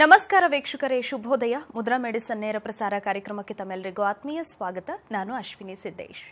ನಮಸ್ಕಾರ ವೀಕ್ಷಕರೇ ಶುಭೋದಯ ಮುದ್ರಾ ಮೆಡಿಸನ್ ನೇರ ಪ್ರಸಾರ ಕಾರ್ಯಕ್ರಮಕ್ಕೆ ತಮ್ಮೆಲ್ಲರಿಗೂ ಆತ್ಮೀಯ ಸ್ವಾಗತ ನಾನು ಅಶ್ವಿನಿ ಸಿದ್ದೇಶ್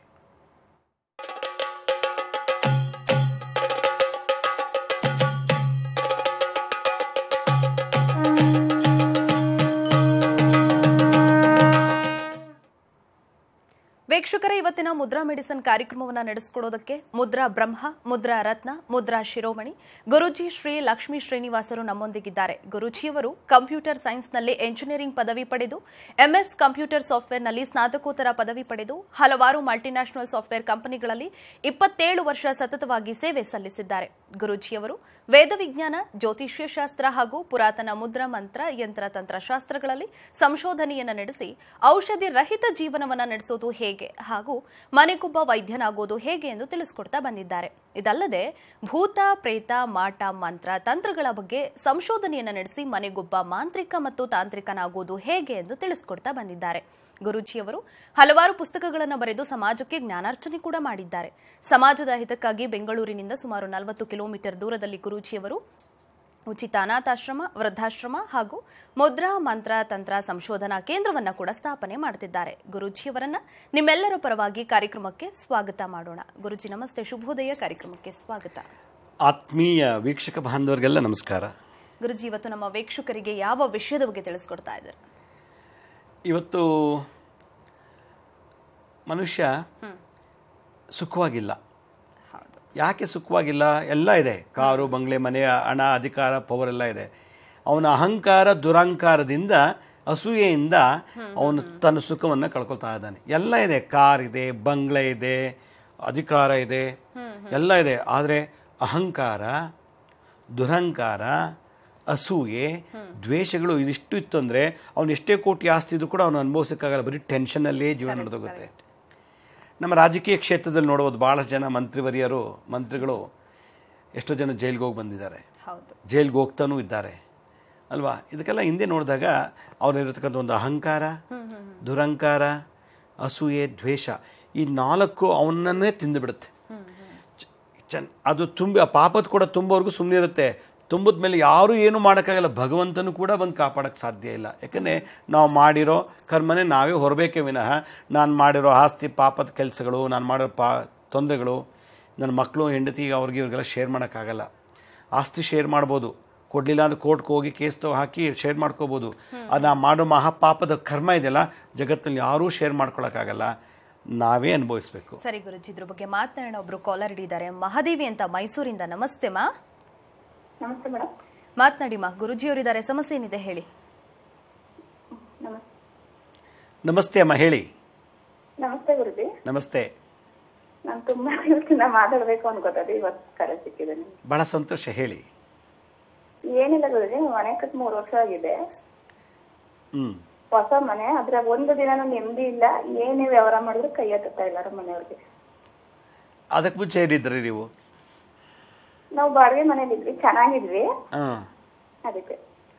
ವೀಕ್ಷಕರೇ ಇವತ್ತಿನ ಮುದ್ರಾ ಮೆಡಿಸನ್ ಕಾರ್ಯಕ್ರಮವನ್ನು ನಡೆಸಿಕೊಡೋದಕ್ಕೆ ಮುದ್ರಾ ಬ್ರಹ್ಮ ಮುದ್ರಾ ರತ್ನ ಮುದ್ರಾ ಶಿರೋಮಣಿ ಗುರುಜಿ ಶ್ರೀ ಲಕ್ಷ್ಮೀ ಶ್ರೀನಿವಾಸರು ನಮ್ಮೊಂದಿಗಿದ್ದಾರೆ ಗುರುಜಿಯವರು ಕಂಪ್ಯೂಟರ್ ಸೈನ್ಸ್ನಲ್ಲಿ ಎಂಜಿನಿಯರಿಂಗ್ ಪದವಿ ಪಡೆದು ಎಂಎಸ್ ಕಂಪ್ಯೂಟರ್ ಸಾಫ್ಟ್ವೇರ್ನಲ್ಲಿ ಸ್ನಾತಕೋತ್ತರ ಪದವಿ ಪಡೆದು ಹಲವಾರು ಮಲ್ಟಿನ್ಯಾಷನಲ್ ಸಾಫ್ಟ್ವೇರ್ ಕಂಪನಿಗಳಲ್ಲಿ ಇಪ್ಪತ್ತೇಳು ವರ್ಷ ಸತತವಾಗಿ ಸೇವೆ ಸಲ್ಲಿಸಿದ್ದಾರೆ ಗುರುಜಿಯವರು ವೇದ ವಿಜ್ಞಾನ ಜ್ಯೋತಿಷ್ಯ ಶಾಸ್ತ್ರ ಹಾಗೂ ಪುರಾತನ ಮುದ್ರಾ ಮಂತ್ರ ಯಂತ್ರ ತಂತ್ರಶಾಸ್ತ್ರಗಳಲ್ಲಿ ಸಂಶೋಧನೆಯನ್ನು ನಡೆಸಿ ಔಷಧಿ ರಹಿತ ಜೀವನವನ್ನು ನಡೆಸೋದು ಹೇಗೆ ಹಾಗೂ ಮನೆಗೊಬ್ಬ ವೈದ್ಯನಾಗೋದು ಹೇಗೆ ಎಂದು ತಿಳಿಸಿಕೊಡ್ತಾ ಬಂದಿದ್ದಾರೆ ಇದಲ್ಲದೆ ಭೂತ ಪ್ರೇತ ಮಾಟ ಮಂತ್ರ ತಂತ್ರಗಳ ಬಗ್ಗೆ ಸಂಶೋಧನೆಯನ್ನು ನಡೆಸಿ ಮನೆಗೊಬ್ಬ ಮಾಂತ್ರಿಕ ಮತ್ತು ತಾಂತ್ರಿಕನಾಗುವುದು ಹೇಗೆ ಎಂದು ತಿಳಿಸಿಕೊಡ್ತಾ ಬಂದಿದ್ದಾರೆ ಗುರೂಜಿಯವರು ಹಲವಾರು ಪುಸ್ತಕಗಳನ್ನು ಬರೆದು ಸಮಾಜಕ್ಕೆ ಜ್ಞಾನಾರ್ಚನೆ ಕೂಡ ಮಾಡಿದ್ದಾರೆ ಸಮಾಜದ ಹಿತಕ್ಕಾಗಿ ಬೆಂಗಳೂರಿನಿಂದ ಸುಮಾರು ನಲವತ್ತು ಕಿಲೋಮೀಟರ್ ದೂರದಲ್ಲಿ ಗುರೂಜಿಯವರು ಉಚಿತ ಅನಾಥಾಶ್ರಮ ವೃದ್ಧಾಶ್ರಮ ಹಾಗೂ ಮುದ್ರಾ ಮಂತ್ರ ತಂತ್ರ ಸಂಶೋಧನಾ ಕೇಂದ್ರವನ್ನ ಕೂಡ ಸ್ಥಾಪನೆ ಮಾಡುತ್ತಿದ್ದಾರೆ ಗುರುಜಿಯವರನ್ನ ನಿಮ್ಮೆಲ್ಲರ ಪರವಾಗಿ ಕಾರ್ಯಕ್ರಮಕ್ಕೆ ಸ್ವಾಗತ ಮಾಡೋಣ ಗುರುಜಿ ನಮಸ್ತೆ ಶುಭೋದಯ ಕಾರ್ಯಕ್ರಮಕ್ಕೆ ಸ್ವಾಗತ ಆತ್ಮೀಯ ವೀಕ್ಷಕ ಬಾಂಧವರಿಗೆಲ್ಲ ನಮಸ್ಕಾರ ಗುರುಜಿ ಇವತ್ತು ನಮ್ಮ ವೀಕ್ಷಕರಿಗೆ ಯಾವ ವಿಷಯದ ಬಗ್ಗೆ ತಿಳಿಸ್ಕೊಡ್ತಾ ಇದ್ದಾರೆ ಇವತ್ತು ಮನುಷ್ಯ ಸುಖವಾಗಿಲ್ಲ ಹೌದು ಯಾಕೆ ಸುಖವಾಗಿಲ್ಲ ಎಲ್ಲ ಇದೆ ಕಾರು ಬಂಗ್ಲೆ ಮನೆ ಹಣ ಅಧಿಕಾರ ಪವರ್ ಎಲ್ಲ ಇದೆ ಅವನ ಅಹಂಕಾರ ದುರಹಂಕಾರದಿಂದ ಅಸೂಯೆಯಿಂದ ಅವನು ತನ್ನ ಸುಖವನ್ನು ಕಳ್ಕೊಳ್ತಾ ಇದ್ದಾನೆ ಎಲ್ಲ ಇದೆ ಕಾರ್ ಇದೆ ಬಂಗ್ಲೆ ಇದೆ ಅಧಿಕಾರ ಇದೆ ಎಲ್ಲ ಇದೆ ಆದರೆ ಅಹಂಕಾರ ದುರಹಂಕಾರ ಅಸೂಯೆ ದ್ವೇಷಗಳು ಇದಿಷ್ಟು ಇತ್ತು ಅಂದರೆ ಅವನು ಎಷ್ಟೇ ಕೋಟಿ ಆಸ್ತಿ ಇದ್ರೂ ಕೂಡ ಅವನು ಅನುಭವಿಸೋಕ್ಕಾಗಲ್ಲ ಬರೀ ಟೆನ್ಷನಲ್ಲೇ ಜೀವನ ನಡೆದೋಗುತ್ತೆ ನಮ್ಮ ರಾಜಕೀಯ ಕ್ಷೇತ್ರದಲ್ಲಿ ನೋಡ್ಬೋದು ಭಾಳಷ್ಟು ಜನ ಮಂತ್ರಿವರಿಯರು ಮಂತ್ರಿಗಳು ಎಷ್ಟೋ ಜನ ಜೈಲಿಗೆ ಹೋಗಿ ಬಂದಿದ್ದಾರೆ ಹೌದು ಜೈಲಿಗೆ ಹೋಗ್ತಾನೂ ಇದ್ದಾರೆ ಅಲ್ವಾ ಇದಕ್ಕೆಲ್ಲ ಹಿಂದೆ ನೋಡಿದಾಗ ಅವ್ರಲ್ಲಿರತಕ್ಕಂಥ ಒಂದು ಅಹಂಕಾರ ದುರಹಂಕಾರ ಅಸೂಯೆ ದ್ವೇಷ ಈ ನಾಲ್ಕು ಅವನನ್ನೇ ತಿಂದುಬಿಡುತ್ತೆ ಚನ್ ಅದು ತುಂಬಿ ಆ ಪಾಪದ ಕೂಡ ತುಂಬೋವರೆಗೂ ಸುಮ್ಮನೆ ಇರುತ್ತೆ ತುಂಬಿದ ಮೇಲೆ ಯಾರೂ ಏನೂ ಮಾಡೋಕ್ಕಾಗಲ್ಲ ಭಗವಂತನು ಕೂಡ ಬಂದು ಕಾಪಾಡೋಕ್ಕೆ ಸಾಧ್ಯ ಇಲ್ಲ ಯಾಕಂದರೆ ನಾವು ಮಾಡಿರೋ ಕರ್ಮನೇ ನಾವೇ ಹೊರಬೇಕೇ ವಿನಃ ನಾನು ಮಾಡಿರೋ ಆಸ್ತಿ ಪಾಪದ ಕೆಲಸಗಳು ನಾನು ಮಾಡಿರೋ ಪಾ ತೊಂದರೆಗಳು ನನ್ನ ಮಕ್ಕಳು ಹೆಂಡತಿ ಅವ್ರಿಗೆ ಇವ್ರಿಗೆಲ್ಲ ಶೇರ್ ಮಾಡೋಕ್ಕಾಗಲ್ಲ ಆಸ್ತಿ ಶೇರ್ ಮಾಡ್ಬೋದು ಕೊಡಲಿಲ್ಲ ಅಂದ್ರೆ ಕೋರ್ಟ್ಗೆ ಹೋಗಿ ಕೇಸ್ ತಗೋ ಹಾಕಿ ಶೇರ್ ಮಾಡ್ಕೋಬೋದು ಅದು ನಾವು ಮಾಡೋ ಮಹಾಪಾಪದ ಕರ್ಮ ಇದೆಯಲ್ಲ ಜಗತ್ತಲ್ಲಿ ಯಾರೂ ಶೇರ್ ಮಾಡ್ಕೊಳಕ್ಕಾಗಲ್ಲ ನಾವೇ ಅನುಭವಿಸ್ಬೇಕು ಸರಿ ಗುರುಜಿ ಇದ್ರ ಬಗ್ಗೆ ಮಾತನಾಡೋಣ ಒಬ್ರು ಕಾಲರ್ ಇದ್ದಾರೆ ಮಹಾದೇವಿ ಅಂತ ಮೈಸೂರಿಂದ ನಮಸ್ತೆ ಮಾ ನಮಸ್ತೆ ಮೇಡಮ್ ಮಾತನಾಡಿ ಮಾ ಗುರುಜಿಯವರಿದ್ದಾರೆ ಸಮಸ್ಯೆ ಏನಿದೆ ಹೇಳಿ ನಮಸ್ತೆ ನಮಸ್ತೆ ಅಮ್ಮ ಹೇಳಿ ನಮಸ್ತೆ ಗುರುಜಿ ನಮಸ್ತೆ ನಾನು ತುಂಬಾ ದಿವಸದಿಂದ ಮಾತಾಡ್ಬೇಕು ಅನ್ಕೋತದೆ ಇವತ್ತು ಕರೆ ಸಿಕ್ಕಿದೆ ನಿಮ್ಗೆ ಬಹಳ ಸಂತೋಷ ಹೇಳಿ ಏನಿಲ್ಲ ಗುರುಜಿ ಮನೆ ಕಟ್ ಮೂರು ವರ್ಷ ಆಗಿದೆ ಹ್ಞೂ ಹೊಸ ಮನೆ ಆದ್ರೆ ಒಂದು ದಿನನೂ ನೆಮ್ಮದಿ ಇಲ್ಲ ಏನೇ ವ್ಯವಹಾರ ಮಾಡಿದ್ರು ಕೈ ಎತ್ತುತ್ತಾ ಇಲ್ಲ ಮನೆಯವ್ರಿಗೆ ಅದಕ್ಕೆ ಮುಂಚೆ ಹೇಳಿದ್ರಿ ನೀವು ನಾವು ಬಾಡಿಗೆ ಮನೇಲಿದ್ವಿ ಚೆನ್ನಾಗಿದ್ವಿ ಹಾಂ ಅದಕ್ಕೆ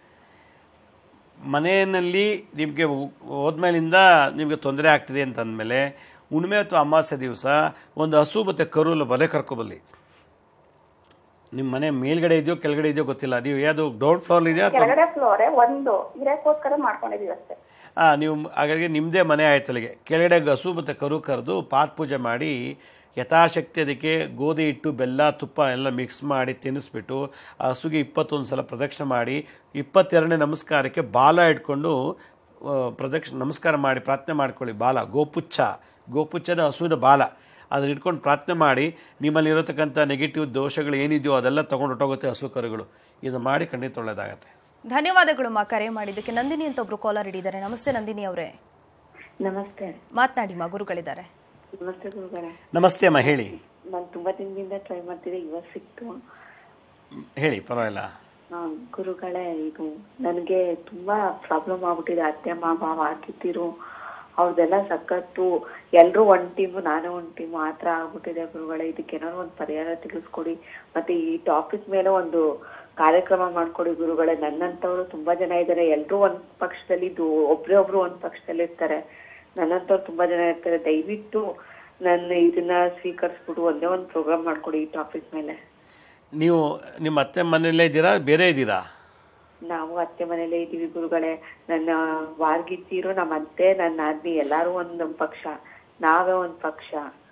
ಮನೆಯಲ್ಲಿ ನಿಮಗೆ ಹೋದ್ಮೇಲಿಂದ ನಿಮಗೆ ತೊಂದರೆ ಆಗ್ತಿದೆ ಅಂತಂದಮೇಲೆ ಹುಣ್ಣಿಮೆ ಅಥವಾ ಅಮಾವಾಸ್ಯೆ ದಿವಸ ಒಂದು ಹಸು ಮತ್ತು ಕರುಲ್ಲ ಬಲೆ ಕರ್ಕೊಬಲ್ಲಿ ನಿಮ್ಮ ಮನೆ ಮೇಲ್ಗಡೆ ಇದೆಯೋ ಕೆಳಗಡೆ ಇದೆಯೋ ಗೊತ್ತಿಲ್ಲ ನೀವು ಯಾವುದು ಡೌನ್ ಫ್ಲೋರ್ ಇದೆಯಾ ಅಥವಾ ಕೆಳಗಡೆ ಫ್ಲೋರೆ ಒಂದು ಇರಕ್ಕೋಸ್ಕರ ಮಾಡ್ಕೊಂಡಿದೀವಿ ಅಷ್ಟೇ ಹಾಂ ನೀವು ಹಾಗಾಗಿ ನಿಮ್ಮದೇ ಮನೆ ಆಯ್ತು ಅಲ್ಲಿಗೆ ಕೆಳಗಡೆ ಹಸು ಮತ್ತು ಕರು ಕರೆದು ಪಾತ್ ಪೂಜೆ ಮಾಡಿ ಯಥಾಶಕ್ತಿ ಅದಕ್ಕೆ ಗೋಧಿ ಹಿಟ್ಟು ಬೆಲ್ಲ ತುಪ್ಪ ಎಲ್ಲ ಮಿಕ್ಸ್ ಮಾಡಿ ತಿನ್ನಿಸ್ಬಿಟ್ಟು ಆ ಹಸುಗೆ ಇಪ್ಪತ್ತೊಂದು ಸಲ ಪ್ರದಕ್ಷಿಣೆ ಮಾಡಿ ಇಪ್ಪತ್ತೆರಡನೇ ನಮಸ್ಕಾರಕ್ಕೆ ಬಾಲ ಇಟ್ಕೊಂಡು ಆ, ಪ್ರದಕ್ಷಿಣೆ ನಮಸ್ಕಾರ ಮಾಡಿ ಪ್ರಾರ್ಥನೆ ಮಾಡ್ಕೊಳ್ಳಿ ಬಾಲ ಗೋಪುಚ್ಚ ಗೋಪುಚ್ಚದ ಹಸುವಿನ ಬಾಲ ಅದನ್ನ ಇಟ್ಕೊಂಡು ಪ್ರಾರ್ಥನೆ ಮಾಡಿ ನಿಮ್ಮಲ್ಲಿ ಇರತಕ್ಕಂಥ ನೆಗೆಟಿವ್ ದೋಷಗಳು ಏನಿದೆಯೋ ಅದೆಲ್ಲ ತೊಗೊಂಡು ಹೊಟ್ಟೋಗುತ್ತೆ ಹಸು ಕರುಗಳು ಇದು ಮಾಡಿ ಖಂಡಿತ ಒಳ್ಳೆಯದಾಗತ್ತೆ ಧನ್ಯವಾದಗಳು ಮಾ ಕರೆ ಮಾಡಿದ್ದಕ್ಕೆ ನಂದಿನಿ ಅಂತ ಒಬ್ರು ಕಾಲರ್ ಇದ್ದಾರೆ ನಮಸ್ತೆ ನಂದಿನಿ ಅವರೇ ನಮಸ್ತೆ ಮಾತನಾಡಿ ಮಾ ಗುರುಗಳಿದ್ದಾರೆ ನಮಸ್ತೆ ಗುರುಗಳೇ ನಮಸ್ತೆ ಅಮ್ಮ ಹೇಳಿ ನಾನು ತುಂಬಾ ದಿನದಿಂದ ಟ್ರೈ ಮಾಡ್ತಿದ್ದೆ ಇವತ್ತು ಸಿಕ್ತು ಹೇಳಿ ಪರವಾಗಿಲ್ಲ ಆ, ಗುರುಗಳೇ ಇದು ನನಗೆ ತುಂಬಾ ಪ್ರಾಬ್ಲಮ್ ಆಗ್ಬಿಟ್ಟಿದೆ ಅತ್ತೆ ಮಾವ ಹಾಕಿತ್ತಿರು ಅವ್ರದೆಲ್ಲ ಸಖತ್ತು ಎಲ್ರು ಒಂದ್ ಟೀಮು ನಾನು ಒಂದ್ ಟೀಮು ಆ ಥರ ಆಗ್ಬಿಟ್ಟಿದೆ ಗುರುಗಳೇ ಇದಕ್ಕೆ ಏನಾದ್ರು ಒಂದು ಪರಿಹಾರ ತಿಳಿಸ್ಕೊಡಿ ಮತ್ತೆ ಈ ಟಾಪಿಕ್ ಮೇಲೆ ಒಂದು ಕಾರ್ಯಕ್ರಮ ಮಾಡ್ಕೊಡಿ ಗುರುಗಳೇ ನನ್ನಂತವ್ರು ತುಂಬಾ ಜನ ಇದ್ದಾರೆ ಎಲ್ರು ಒಂದ್ ಪಕ್ಷದಲ್ಲಿ ಇದು ಒಬ್ರೇ ಒಬ್ರು ಒಂದ್ ಪಕ್ಷದಲ್ಲಿ ಇರ್ತಾರೆ ನನ್ನಂತವ್ರು ತುಂಬಾ ಜನ ಇರ್ತಾರೆ ದಯವಿಟ್ಟು ನನ್ನ ಇದನ್ನ ಸ್ವೀಕರಿಸ್ಬಿಟ್ಟು ಒಂದೇ ಒಂದು ಪ್ರೋಗ್ರಾಮ್ ಮಾಡ್ಕೊಡಿ ಈ ಟಾಪಿಕ್ ಮೇಲೆ ನೀವು ನಿಮ್ಮ ಅತ್ತೆ ಮನೆಯಲ್ಲೇ ಇದ್ದೀರಾ ಬೇರೆ ಇದ್ದೀರಾ ನಾವು ಅತ್ತೆ ಮನೇಲೇ ಇದೀವಿ ಗುರುಗಳೇ ನನ್ನ ವಾರ್ಗಿತ್ತೀರು ನಮ್ಮ ಅತ್ತೆ ನನ್ನ ನಾದ್ನಿ ಎಲ್ಲಾರು ಒಂದ್ ಪಕ್ಷ ನಾವೇ ಒಂದ್ ಪಕ್ಷ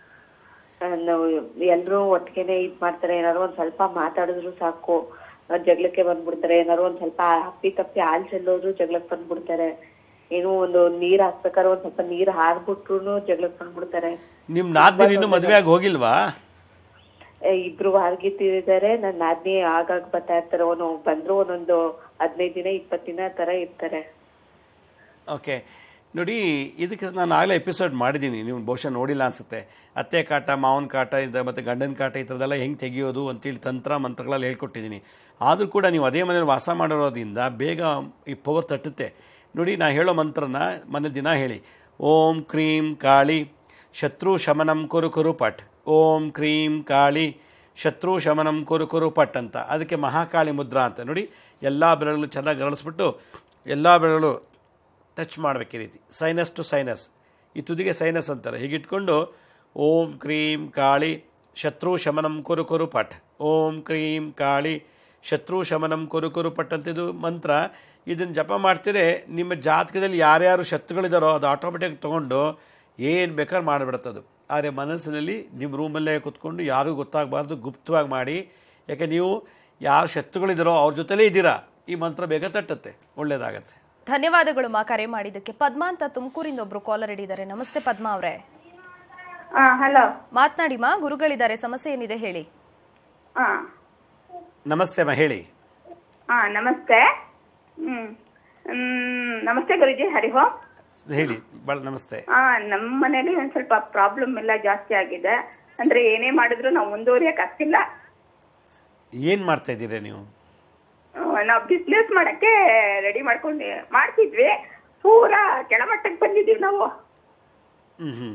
ನಾವು ಎಲ್ರೂ ಒಟ್ಟಿಗೆನೆ ಇದ್ ಮಾಡ್ತಾರೆ ಏನಾದ್ರು ಒಂದ್ ಸ್ವಲ್ಪ ಮಾತಾಡಿದ್ರು ಸಾಕು ಆ, ಜಗಳಕ್ಕೆ ಬಂದ್ಬಿಡ್ತಾರೆ ಏನಾದ್ರು ಒಂದ್ ಸ್ವಲ್ಪ ಅಪ್ಪಿ ತಪ್ಪಿ ಹಾಲ್ ಚೆಲ್ಲೋದ್ರು ಜಗಳಕ್ಕೆ ಬಂದ್ಬಿಡ್ತಾರೆ ಏನೋ ಒಂದು ನೀರ್ ಹಾಕ್ಬೇಕಾದ್ರೆ ಒಂದ್ ಸ್ವಲ್ಪ ನೀರ್ ಹಾರ್ಬಿಟ್ರು ಜಗಳಕ್ಕೆ ಬಂದ್ಬಿಡ್ತಾರೆ ನಿಮ್ಮ ನಾದ್ನಿ ಇನ್ನೂ ಮದುವೆ ಆಗಿ ಹೋಗಿಲ್ವಾ ಏ, ಇಬ್ರು ವಾರ್ಗಿತ್ತಿದ್ದಾರೆ ನನ್ನ ನಾದ್ನಿ ಆಗಾಗ ಬರ್ತಾ ಇರ್ತಾರೆ ಅವನು ಬಂದ್ರು ಒಂದೊಂದು ಹದಿನೈದು ದಿನ ಇಪ್ಪತ್ತು ದಿನ ತರ ಇರ್ತಾರೆ ಓಕೆ ನೋಡಿ ಇದಕ್ಕೆ ನಾನು ಆಗಲೇ ಎಪಿಸೋಡ್ ಮಾಡಿದ್ದೀನಿ ನೀವು ಬಹುಶಃ ನೋಡಿಲ್ಲ ಅನಿಸುತ್ತೆ ಅತ್ತೆ ಕಾಟ ಮಾವನ ಕಾಟ ಇದು ಮತ್ತು ಗಂಡನ ಕಾಟ ಈ ಥರದ್ದೆಲ್ಲ ಹೆಂಗೆ ತೆಗೆಯೋದು ಅಂತೇಳಿ ತಂತ್ರ ಮಂತ್ರಗಳಲ್ಲಿ ಹೇಳ್ಕೊಟ್ಟಿದ್ದೀನಿ ಆದರೂ ಕೂಡ ನೀವು ಅದೇ ಮನೇಲಿ ವಾಸ ಮಾಡಿರೋದ್ರಿಂದ ಬೇಗ ಈ ಪವರ್ ತಟ್ಟುತ್ತೆ ನೋಡಿ ನಾ ಹೇಳೋ ಮಂತ್ರನ ಮನೆ ದಿನ ಹೇಳಿ ಓಂ ಕ್ರೀಂ ಕಾಳಿ ಶತ್ರು ಶಮನಂ ಕುರು ಕುರು ಪಟ್ ಓಂ ಕ್ರೀಂ ಕಾಳಿ ಶತ್ರು ಶಮನಂ ಕುರು ಕುರು ಪಟ್ ಅಂತ ಅದಕ್ಕೆ ಮಹಾಕಾಳಿ ಮುದ್ರಾ ಅಂತ ನೋಡಿ ಎಲ್ಲ ಬೆರಳು ಚೆನ್ನಾಗಿ ಗರಳಿಸ್ಬಿಟ್ಟು ಎಲ್ಲ ಬೆರಳು ಟಚ್ ಮಾಡಬೇಕು ಈ ರೀತಿ ಸೈನಸ್ ಟು ಸೈನಸ್ ಈ ತುದಿಗೆ ಸೈನಸ್ ಅಂತಾರೆ ಹೀಗಿಟ್ಕೊಂಡು ಓಂ ಕ್ರೀಂ ಕಾಳಿ ಶತ್ರು ಶಮನಂ ಕುರು ಕುರು ಪಟ್ ಓಂ ಕ್ರೀಂ ಕಾಳಿ ಶತ್ರು ಶಮನಂ ಕುರು ಕುರು ಪಟ್ ಅಂತ ಇದು ಮಂತ್ರ ಇದನ್ನು ಜಪ ಮಾಡ್ತೀರೆ ನಿಮ್ಮ ಜಾತಕದಲ್ಲಿ ಯಾರ್ಯಾರು ಶತ್ರುಗಳಿದಾರೋ ಅದು ಆಟೋಮೆಟಿಕ್ ತೊಗೊಂಡು ಏನು ಬೇಕಾದ್ರೂ ಮಾಡಿಬಿಡುತ್ತದು ಆದರೆ ಮನಸ್ಸಿನಲ್ಲಿ ನಿಮ್ಮ ರೂಮಲ್ಲೇ ಕೂತ್ಕೊಂಡು ಯಾರಿಗೂ ಗೊತ್ತಾಗಬಾರ್ದು ಗುಪ್ತವಾಗಿ ಮಾಡಿ ಯಾಕೆ ನೀವು ಯಾರು ಶತ್ರುಗಳಿದ್ದಾರೋ ಅವ್ರ ಜೊತೆಲೇ ಇದ್ದೀರಾ ಈ ಮಂತ್ರ ಬೇಗ ತಟ್ಟುತ್ತೆ ಒಳ್ಳೆಯದಾಗತ್ತೆ ಧನ್ಯವಾದಗಳು ಮಾ ಕರೆ ಮಾಡಿದ್ದಕ್ಕೆ ಪದ್ಮಾ ಅಂತ ತುಮಕೂರಿಂದ ಒಬ್ರು ಕಾಲರ್ ಹಿಡಿದ್ದಾರೆ ನಮಸ್ತೆ ಪದ್ಮಾ ಅವರೇ ಹಾ ಹಲೋ ಮಾತನಾಡಿ ಮಾ ಗುರುಗಳಿದ್ದಾರೆ ಸಮಸ್ಯೆ ಏನಿದೆ ಹೇಳಿ ಹಾ ನಮಸ್ತೆ ಅಮ್ಮ ಹೇಳಿ ಹಾ ನಮಸ್ತೆ ಹ್ಮ್ ಹ್ಮ್ ನಮಸ್ತೆ ಗುರುಜಿ ಹರಿ ಓಂ ಹೇಳಿ ಭಾಳ ನಮಸ್ತೆ ಹಾ ನಮ್ಮ ಮನೇಲಿ ಒಂದ್ ಸ್ವಲ್ಪ ಪ್ರಾಬ್ಲಮ್ ಎಲ್ಲ ಜಾಸ್ತಿ ಆಗಿದೆ ಅಂದ್ರೆ ಏನೇ ಮಾಡಿದ್ರು ನಾವು ಮುಂದುವರಿಯಕ್ ಆಗ್ತಿಲ್ಲ ಏನು ಮಾಡ್ತಾ ಇದ್ದೀರಾ ನೀವು ನಾವು ಬಿಸ್ನೆಸ್ ಮಾಡಕ್ಕೆ ರೆಡಿ ಮಾಡ್ಕೊಂಡು ಮಾಡ್ತಿದ್ವಿ ಪೂರಾ ಕೆಳಮಟ್ಟಕ್ಕೆ ಬಂದಿದೀವಿ ನಾವು ಹ್ಞೂ ಹ್ಞೂ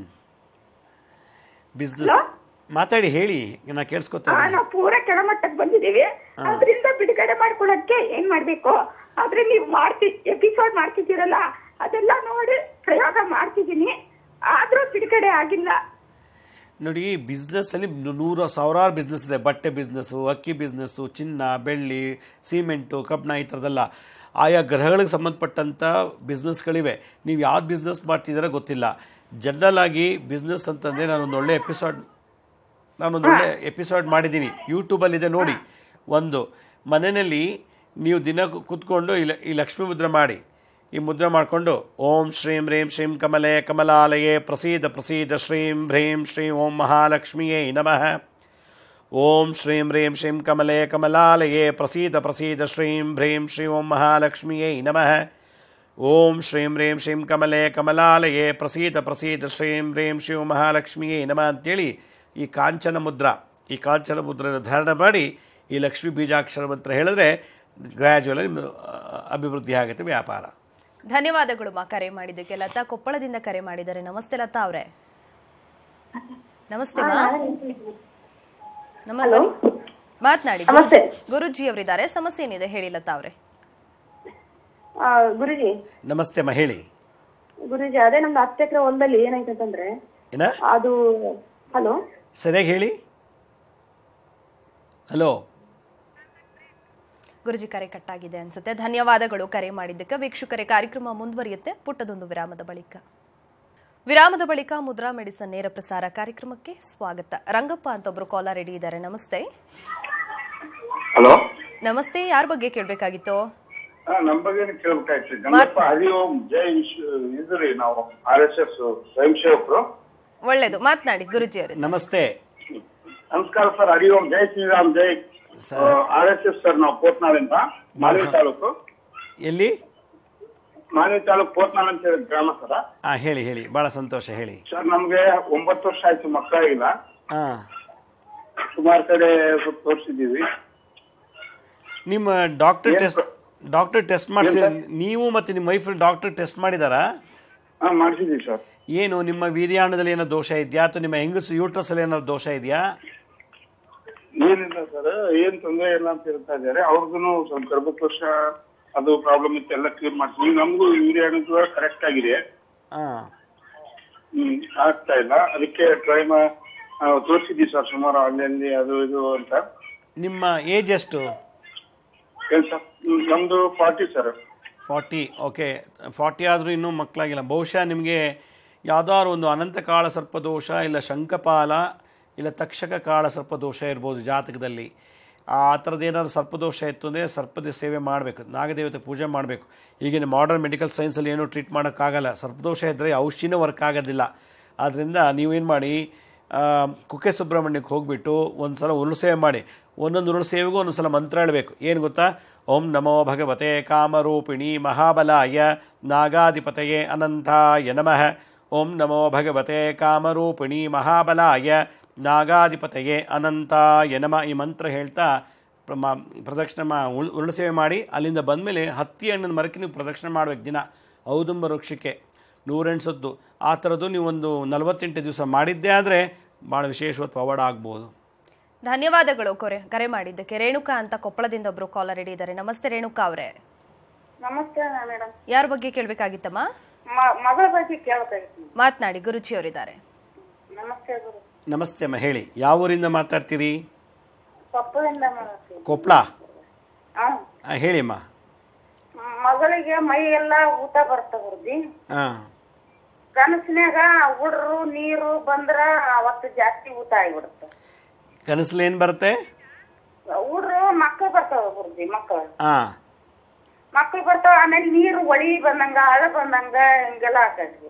ಬಿಸ್ನೆಸ್ ಮಾತಾಡಿ ಹೇಳಿ ನಾ ಕೇಳಿಸ್ಕೊತಾ ಹಾ ಇದ್ದೀನಿ ನಾವು ಪೂರಾ ಕೆಳಮಟ್ಟಕ್ಕೆ ಬಂದಿದೀವಿ ಅದರಿಂದ ಬಿಡುಗಡೆ ಮಾಡ್ಕೊಳಕ್ಕೆ ಏನ್ ಮಾಡ್ಬೇಕು ಆದ್ರೆ ನೀವು ಮಾಡ್ತಿ ಎಪಿಸೋಡ್ ಮಾಡ್ತಿದ್ದೀರಲ್ಲ ಅದೆಲ್ಲ ನೋಡಿ ಪ್ರಯೋಗ ಮಾಡ್ತಿದ್ದೀನಿ ಆದ್ರೂ ಬಿಡುಗಡೆ ಆಗಿಲ್ಲ ನೋಡಿ ಬಿಸ್ನೆಸ್ಸಲ್ಲಿ ನೂರು ಸಾವಿರಾರು ಬಿಸ್ನೆಸ್ ಇದೆ ಬಟ್ಟೆ ಬಿಸ್ನೆಸ್ಸು ಅಕ್ಕಿ ಬಿಸ್ನೆಸ್ಸು ಚಿನ್ನ ಬೆಳ್ಳಿ ಸಿಮೆಂಟು ಕಬ್ಬಣ ಈ ಥರದ್ದೆಲ್ಲ ಆಯಾ ಗ್ರಹಗಳಿಗೆ ಸಂಬಂಧಪಟ್ಟಂಥ ಬಿಸ್ನೆಸ್ಗಳಿವೆ ನೀವು ಯಾವ್ದು ಬಿಸ್ನೆಸ್ ಮಾಡ್ತಿದ್ದೀರಾ ಗೊತ್ತಿಲ್ಲ ಜನರಲ್ ಆಗಿ ಬಿಸ್ನೆಸ್ ಅಂತಂದರೆ ನಾನೊಂದು ಒಳ್ಳೆ ಎಪಿಸೋಡ್ ನಾನೊಂದು ಒಳ್ಳೆ ಎಪಿಸೋಡ್ ಮಾಡಿದ್ದೀನಿ ಯೂಟ್ಯೂಬಲ್ಲಿದೆ ನೋಡಿ ಒಂದು ಮನೆಯಲ್ಲಿ ನೀವು ದಿನ ಕು- ಕೂತ್ಕೊಂಡು ಈ ಲ- ಈ ಲಕ್ಷ್ಮೀ ಮುದ್ರೆ ಮಾಡಿ ಈ ಮುದ್ರೆ ಮಾಡಿಕೊಂಡು ಓಂ ಶ್ರೀಂ ಹ್ರೀಂ ಶ್ರೀಂ ಕಮಲೆ ಕಮಲಾಲಯೇ ಪ್ರಸೀದ ಪ್ರಸೀದ ಶ್ರೀಂ ಹ್ರೀಂ ಶ್ರೀಂ ಓಂ ಮಹಾಲಕ್ಷ್ಮಿಯೇ ನಮಃ ಓಂ ಶ್ರೀಂ ಹ್ರೀಂ ಶ್ರೀಂ ಕಮಲೆ ಕಮಲಾಲಯೇ ಪ್ರಸೀದ ಪ್ರಸೀದ ಶ್ರೀಂ ಹ್ರೀಂ ಶ್ರೀಂ ಓಂ ಮಹಾಲಕ್ಷ್ಮಿಯೇ ನಮಃ ಓಂ ಶ್ರೀಂ ಹ್ರೀಂ ಶ್ರೀಂ ಕಮಲೆ ಕಮಲಾಲಯೇ ಪ್ರಸೀದ ಪ್ರಸೀದ ಶ್ರೀಂ ಹ್ರೀಂ ಶ್ರೀಂ ಓಂ ಮಹಾಲಕ್ಷ್ಮಿಯೇ ನಮಃ ಅಂತೇಳಿ ಈ ಕಾಂಚನ ಮುದ್ರಾ ಈ ಕಾಂಚನ ಮುದ್ರೆಯನ್ನು ಧಾರಣೆ ಮಾಡಿ ಈ ಲಕ್ಷ್ಮೀ ಬೀಜಾಕ್ಷರ ಮಂತ್ರ ಹೇಳಿದ್ರೆ ಗ್ರ್ಯಾಜುವಲಿ ನಿಮ್ಮ ಆ, ಅಭಿವೃದ್ಧಿ ಆಗುತ್ತೆ ವ್ಯಾಪಾರ ಧನ್ಯವಾದಗಳು ಮಾ ಕರೆ ಮಾಡಿದ್ದಕ್ಕೆ ಲತಾ ಕೊಪ್ಪಳದಿಂದ ಕರೆ ಮಾಡಿದ್ದಾರೆ ನಮಸ್ತೆ ಲತಾ ಅವರೇ ನಮಸ್ತೆ ಮಾ ನಮಸ್ತೆ ಮಾತನಾಡಿ ನಮಸ್ತೆ. ಗುರುಜಿ ಅವರಿದ್ದಾರೆ ಸಮಸ್ಯೆ ಏನಿದೆ ಹೇಳಿ ಲತಾ ಅವರೇ ಆ, ಗುರುಜಿ ನಮಸ್ತೆ ಅಮ್ಮ ಹೇಳಿ ಗುರುಜಿ ಅದೇ ನಮ್ದು ಹತ್ತು ಎಕರೆ ಹೊಲದಲ್ಲಿ ಏನಾಯ್ತಂತಂದ್ರೆ ಏನ ಅದು ಹಲೋ ಸರಿಯಾಗಿ ಹೇಳಿ ಹಲೋ ಗುರುಜಿ ಕರೆ ಕಟ್ಟಾಗಿದೆ ಅನ್ಸುತ್ತೆ ಧನ್ಯವಾದಗಳು ಕರೆ ಮಾಡಿದ್ದಕ್ಕೆ ವೀಕ್ಷಕರೇ ಕಾರ್ಯಕ್ರಮ ಮುಂದುವರಿಯುತ್ತೆ ಪುಟ್ಟದೊಂದು ವಿರಾಮದ ಬಳಿಕ ವಿರಾಮದ ಬಳಿಕ ಮುದ್ರಾ ಮೆಡಿಸನ್ ನೇರ ಪ್ರಸಾರ ಕಾರ್ಯಕ್ರಮಕ್ಕೆ ಸ್ವಾಗತ ರಂಗಪ್ಪ ಅಂತ ಒಬ್ರು ಕಾಲರ್ ರೆಡಿ ಇದ್ದಾರೆ ನಮಸ್ತೆ ಹಲೋ ನಮಸ್ತೆ ಯಾರ ಬಗ್ಗೆ ಕೇಳಬೇಕಾಗಿತ್ತು ನಮ್ಮ ಬಗ್ಗೆ ಕೇಳ್ಬೇಕಾಯ್ತು ಗಂಗಪ್ಪ ಹರಿ ಓಂ ಜೈ ವಿಶ್ವ ಇದು ರೀ ನಾವು ಆರ್ ಎಸ್ ಎಸ್ ಸ್ವಯಂ ಸೇವಕರು ಒಳ್ಳೇದು ಮಾತನಾಡಿ ಗುರುಜಿ ಅವರೇ ನಮಸ್ತೆ ನಮಸ್ಕಾರ ಸರ್ ಹರಿ ಓಂ ಜೈ ಶ್ರೀರಾಮ್ ಜೈ ಆರ್ ಎಸ್ ಎಸ್ ಸರ್ ನಾವು ಕೋಟ್ನಾಳಿಂದ ಮಾನವಿ ತಾಲೂಕು ಎಲ್ಲಿ ಮಾನವಿ ತಾಲೂಕು ಕೋಟ್ನಾಳ್ ಅಂತ ಹೇಳಿ ಗ್ರಾಮ ಸರ ಹಾಂ ಹೇಳಿ ಹೇಳಿ ಭಾಳ ಸಂತೋಷ ಹೇಳಿ ಸರ್ ನಮ್ಗೆ ಒಂಬತ್ತು ವರ್ಷ ಆಯ್ತು ಮಕ್ಕಳಾಗಿಲ್ಲ ಹಾಂ ಸುಮಾರು ಕಡೆ ಸ್ವಲ್ಪ ತೋರಿಸಿದೀವಿ ನಿಮ್ಮ ಡಾಕ್ಟರ್ ಏನ್ ಟೆಸ್ಟ್ ಸರ್? ಡಾಕ್ಟರ್ ಟೆಸ್ಟ್ ಮಾಡಿಸಿ ಏನ್ ನೀವು ಮತ್ತು ನಿಮ್ಮ ವೈಫ್ ಡಾಕ್ಟರ್ ಟೆಸ್ಟ್ ಮಾಡಿದಾರಾ ಹಾ ಮಾಡಿಸಿದೀವಿ ಸರ್ ಏನು ನಿಮ್ಮ ವೀರ್ಯಾಣದಲ್ಲಿ ಏನೋ ದೋಷ ಇದೆಯಾ ಅಥವಾ ನಿಮ್ಮ ಹೆಂಗಸು ಯೂಟ್ರಸ್ ಅಲ್ಲಿ ಏನೋ ದೋಷ ಇದೆಯಾ ಏನಿಲ್ಲ ಸರ್ ಏನ್ ತೊಂದರೆ ಇಲ್ಲ ಅಂತ ಹೇಳ್ತಾ ಇದಾರೆ ಅವ್ರಿಗೂ ಸ್ವಲ್ಪ ಗರ್ಭಕೋಶ ಅದು ಪ್ರಾಬ್ಲಮ್ ಇತ್ತು ಎಲ್ಲ ಕ್ಲಿಯರ್ ಮಾಡ್ತೀವಿ ನಮಗೂ ಯೂರಿಯಾ ಕರೆಕ್ಟ್ ಆಗಿದೆ ಹಾಂ ಹ್ಮ್ ಆಗ್ತಾ ಇಲ್ಲ ಅದಕ್ಕೆ ಟ್ರೈ ತೋರಿಸಿದ್ವಿ ಸರ್ ಸುಮಾರು ಅಲ್ಲಿ ಅಲ್ಲಿ ಅದು ಇದು ಅಂತ ನಿಮ್ಮ ಏಜ್ ಎಷ್ಟು ಏನ್ ಸರ್ ಹ್ಮ್, ನಮ್ದು forty sir forty okay forty ಆದರೂ ಇನ್ನೂ ಮಕ್ಕಳಾಗಿಲ್ಲ ಬಹುಶಃ ನಿಮಗೆ ಯಾವುದಾದ್ರು ಒಂದು ಅನಂತ ಕಾಳ ಸರ್ಪದೋಷ ಇಲ್ಲ ಶಂಕಪಾಲ ಇಲ್ಲ ತಕ್ಷಕ ಕಾಳ ಸರ್ಪದೋಷ ಇರ್ಬೋದು ಜಾತಕದಲ್ಲಿ ಆ ಥರದ್ದು ಏನಾದ್ರು ಸರ್ಪದೋಷ ಇತ್ತು ಅಂದರೆ ಸರ್ಪದ ಸೇವೆ ಮಾಡಬೇಕು ನಾಗದೇವತೆ ಪೂಜೆ ಮಾಡಬೇಕು ಈಗಿನ ಮಾಡರ್ನ್ ಮೆಡಿಕಲ್ ಸೈನ್ಸಲ್ಲಿ ಏನೂ ಟ್ರೀಟ್ ಮಾಡೋಕ್ಕಾಗಲ್ಲ ಸರ್ಪದೋಷ ಇದ್ದರೆ ಔಷಧಿನೂ ವರ್ಕ್ ಆಗೋದಿಲ್ಲ ಆದ್ದರಿಂದ ನೀವೇನು ಮಾಡಿ ಆ, ಕುಕ್ಕೆ ಸುಬ್ರಹ್ಮಣ್ಯಕ್ಕೆ ಹೋಗಿಬಿಟ್ಟು ಒಂದು ಸಲ ಉರುಳು ಸೇವೆ ಮಾಡಿ ಒಂದೊಂದು ಉರುಳು ಸೇವೆಗೂ ಒಂದೊಂದು ಸಲ ಮಂತ್ರ ಹೇಳಬೇಕು ಏನು ಗೊತ್ತಾ ಓಂ ನಮೋ ಭಗವತೆ ಕಾಮರೂಪಿಣಿ ಮಹಾಬಲಾಯ ನಾಗಾಧಿಪತಯೇ ಅನಂತಾಯ ನಮಃ ಓಂ ನಮೋ ಭಗವತೆ ಕಾಮರೂಪಿಣಿ ಮಹಾಬಲಾಯ ನಾಗಾಧಿಪತಯೇ ಅನಂತಾಯ ನಮಃ ಈ ಮಂತ್ರ ಹೇಳ್ತಾ ಪ್ರಮ ಪ್ರದಕ್ಷಿಣೆ ಮಾ ಉಳ್ ಉರುಳು ಸೇವೆ ಮಾಡಿ ಅಲ್ಲಿಂದ ಬಂದಮೇಲೆ ಹತ್ತಿ ಹಣ್ಣಿನ ಮರಕ್ಕೆ ನೀವು ಪ್ರದಕ್ಷಿಣೆ ಮಾಡಬೇಕು ದಿನ ಔದುಂಬ ವೃಕ್ಷಕ್ಕೆ ನೂರೆಂಟು ಸತ್ತು ಆ ಥರದ್ದು ನೀವು ಒಂದು ನಲವತ್ತೆಂಟು ದಿವಸ ಮಾಡಿದ್ದೇ ಆದರೆ ಭಾಳ ವಿಶೇಷವಾದ ಪವಾಡ ಆಗ್ಬೋದು ಧನ್ಯವಾದಗಳು ಕೊರೆ ಕರೆ ಮಾಡಿದ್ದಕ್ಕೆ ರೇಣುಕಾ ಅಂತ ಕೊಪ್ಪಳದಿಂದ ಒಬ್ರು ಕಾಲರ್ ರೆಡಿ ಇದ್ದಾರೆ ನಮಸ್ತೆ ರೇಣುಕಾ ಅವರೇ ನಮಸ್ತೆ ಮೇಡಮ್ ಯಾರ ಬಗ್ಗೆ ಕೇಳಬೇಕಾಗಿತ್ತಮ್ಮ ಮಗಳ ಬಗ್ಗೆ ಕೇಳಬೇಕಾಗಿತ್ತು ಮಾತನಾಡಿ ಗುರುಜಿ ಅವರಿದ್ದಾರೆ ನಮಸ್ತೆ ಗುರು ನಮಸ್ತೆ ಅಮ್ಮ ಹೇಳಿ ಯಾವ ಊರಿಂದ ಮಾತಾಡ್ತೀರಿ ಕೊಪ್ಪಳಿಂದ ಮಾಡತ್ತೀವಿ ಕೊಪ್ಪಳ ಹಾ ಆ, ಹೇಳಿ ಅಮ್ಮ ಮಗಳಿಗೆ ಮೈ ಎಲ್ಲ ಊಟ ಬರ್ತ ಗುರುಜಿ ಹಾಂ ಕನಸಿನ್ಯಾಗ ಹುಡ್ರು ನೀರು ಬಂದ್ರ ಅವತ್ತು ಜಾಸ್ತಿ ಊಟ ಆಗಿಬಿಡುತ್ತೆ ಕನಸಲ್ಲಿ ಏನು ಬರುತ್ತೆ ಹುಡ್ರು ಮಕ್ಕಳು ಬರ್ತಾವ ಗುರುಜಿ ಮಕ್ಕಳು ಹಾಂ ಮಕ್ಕಳು ಬರ್ತಾವ ಆಮೇಲೆ ನೀರು ಒಳಿ ಬಂದಂಗ ಹಳ ಬಂದಂಗ ಹಿಂಗೆಲ್ಲ ಆಗ್ತೈತಿ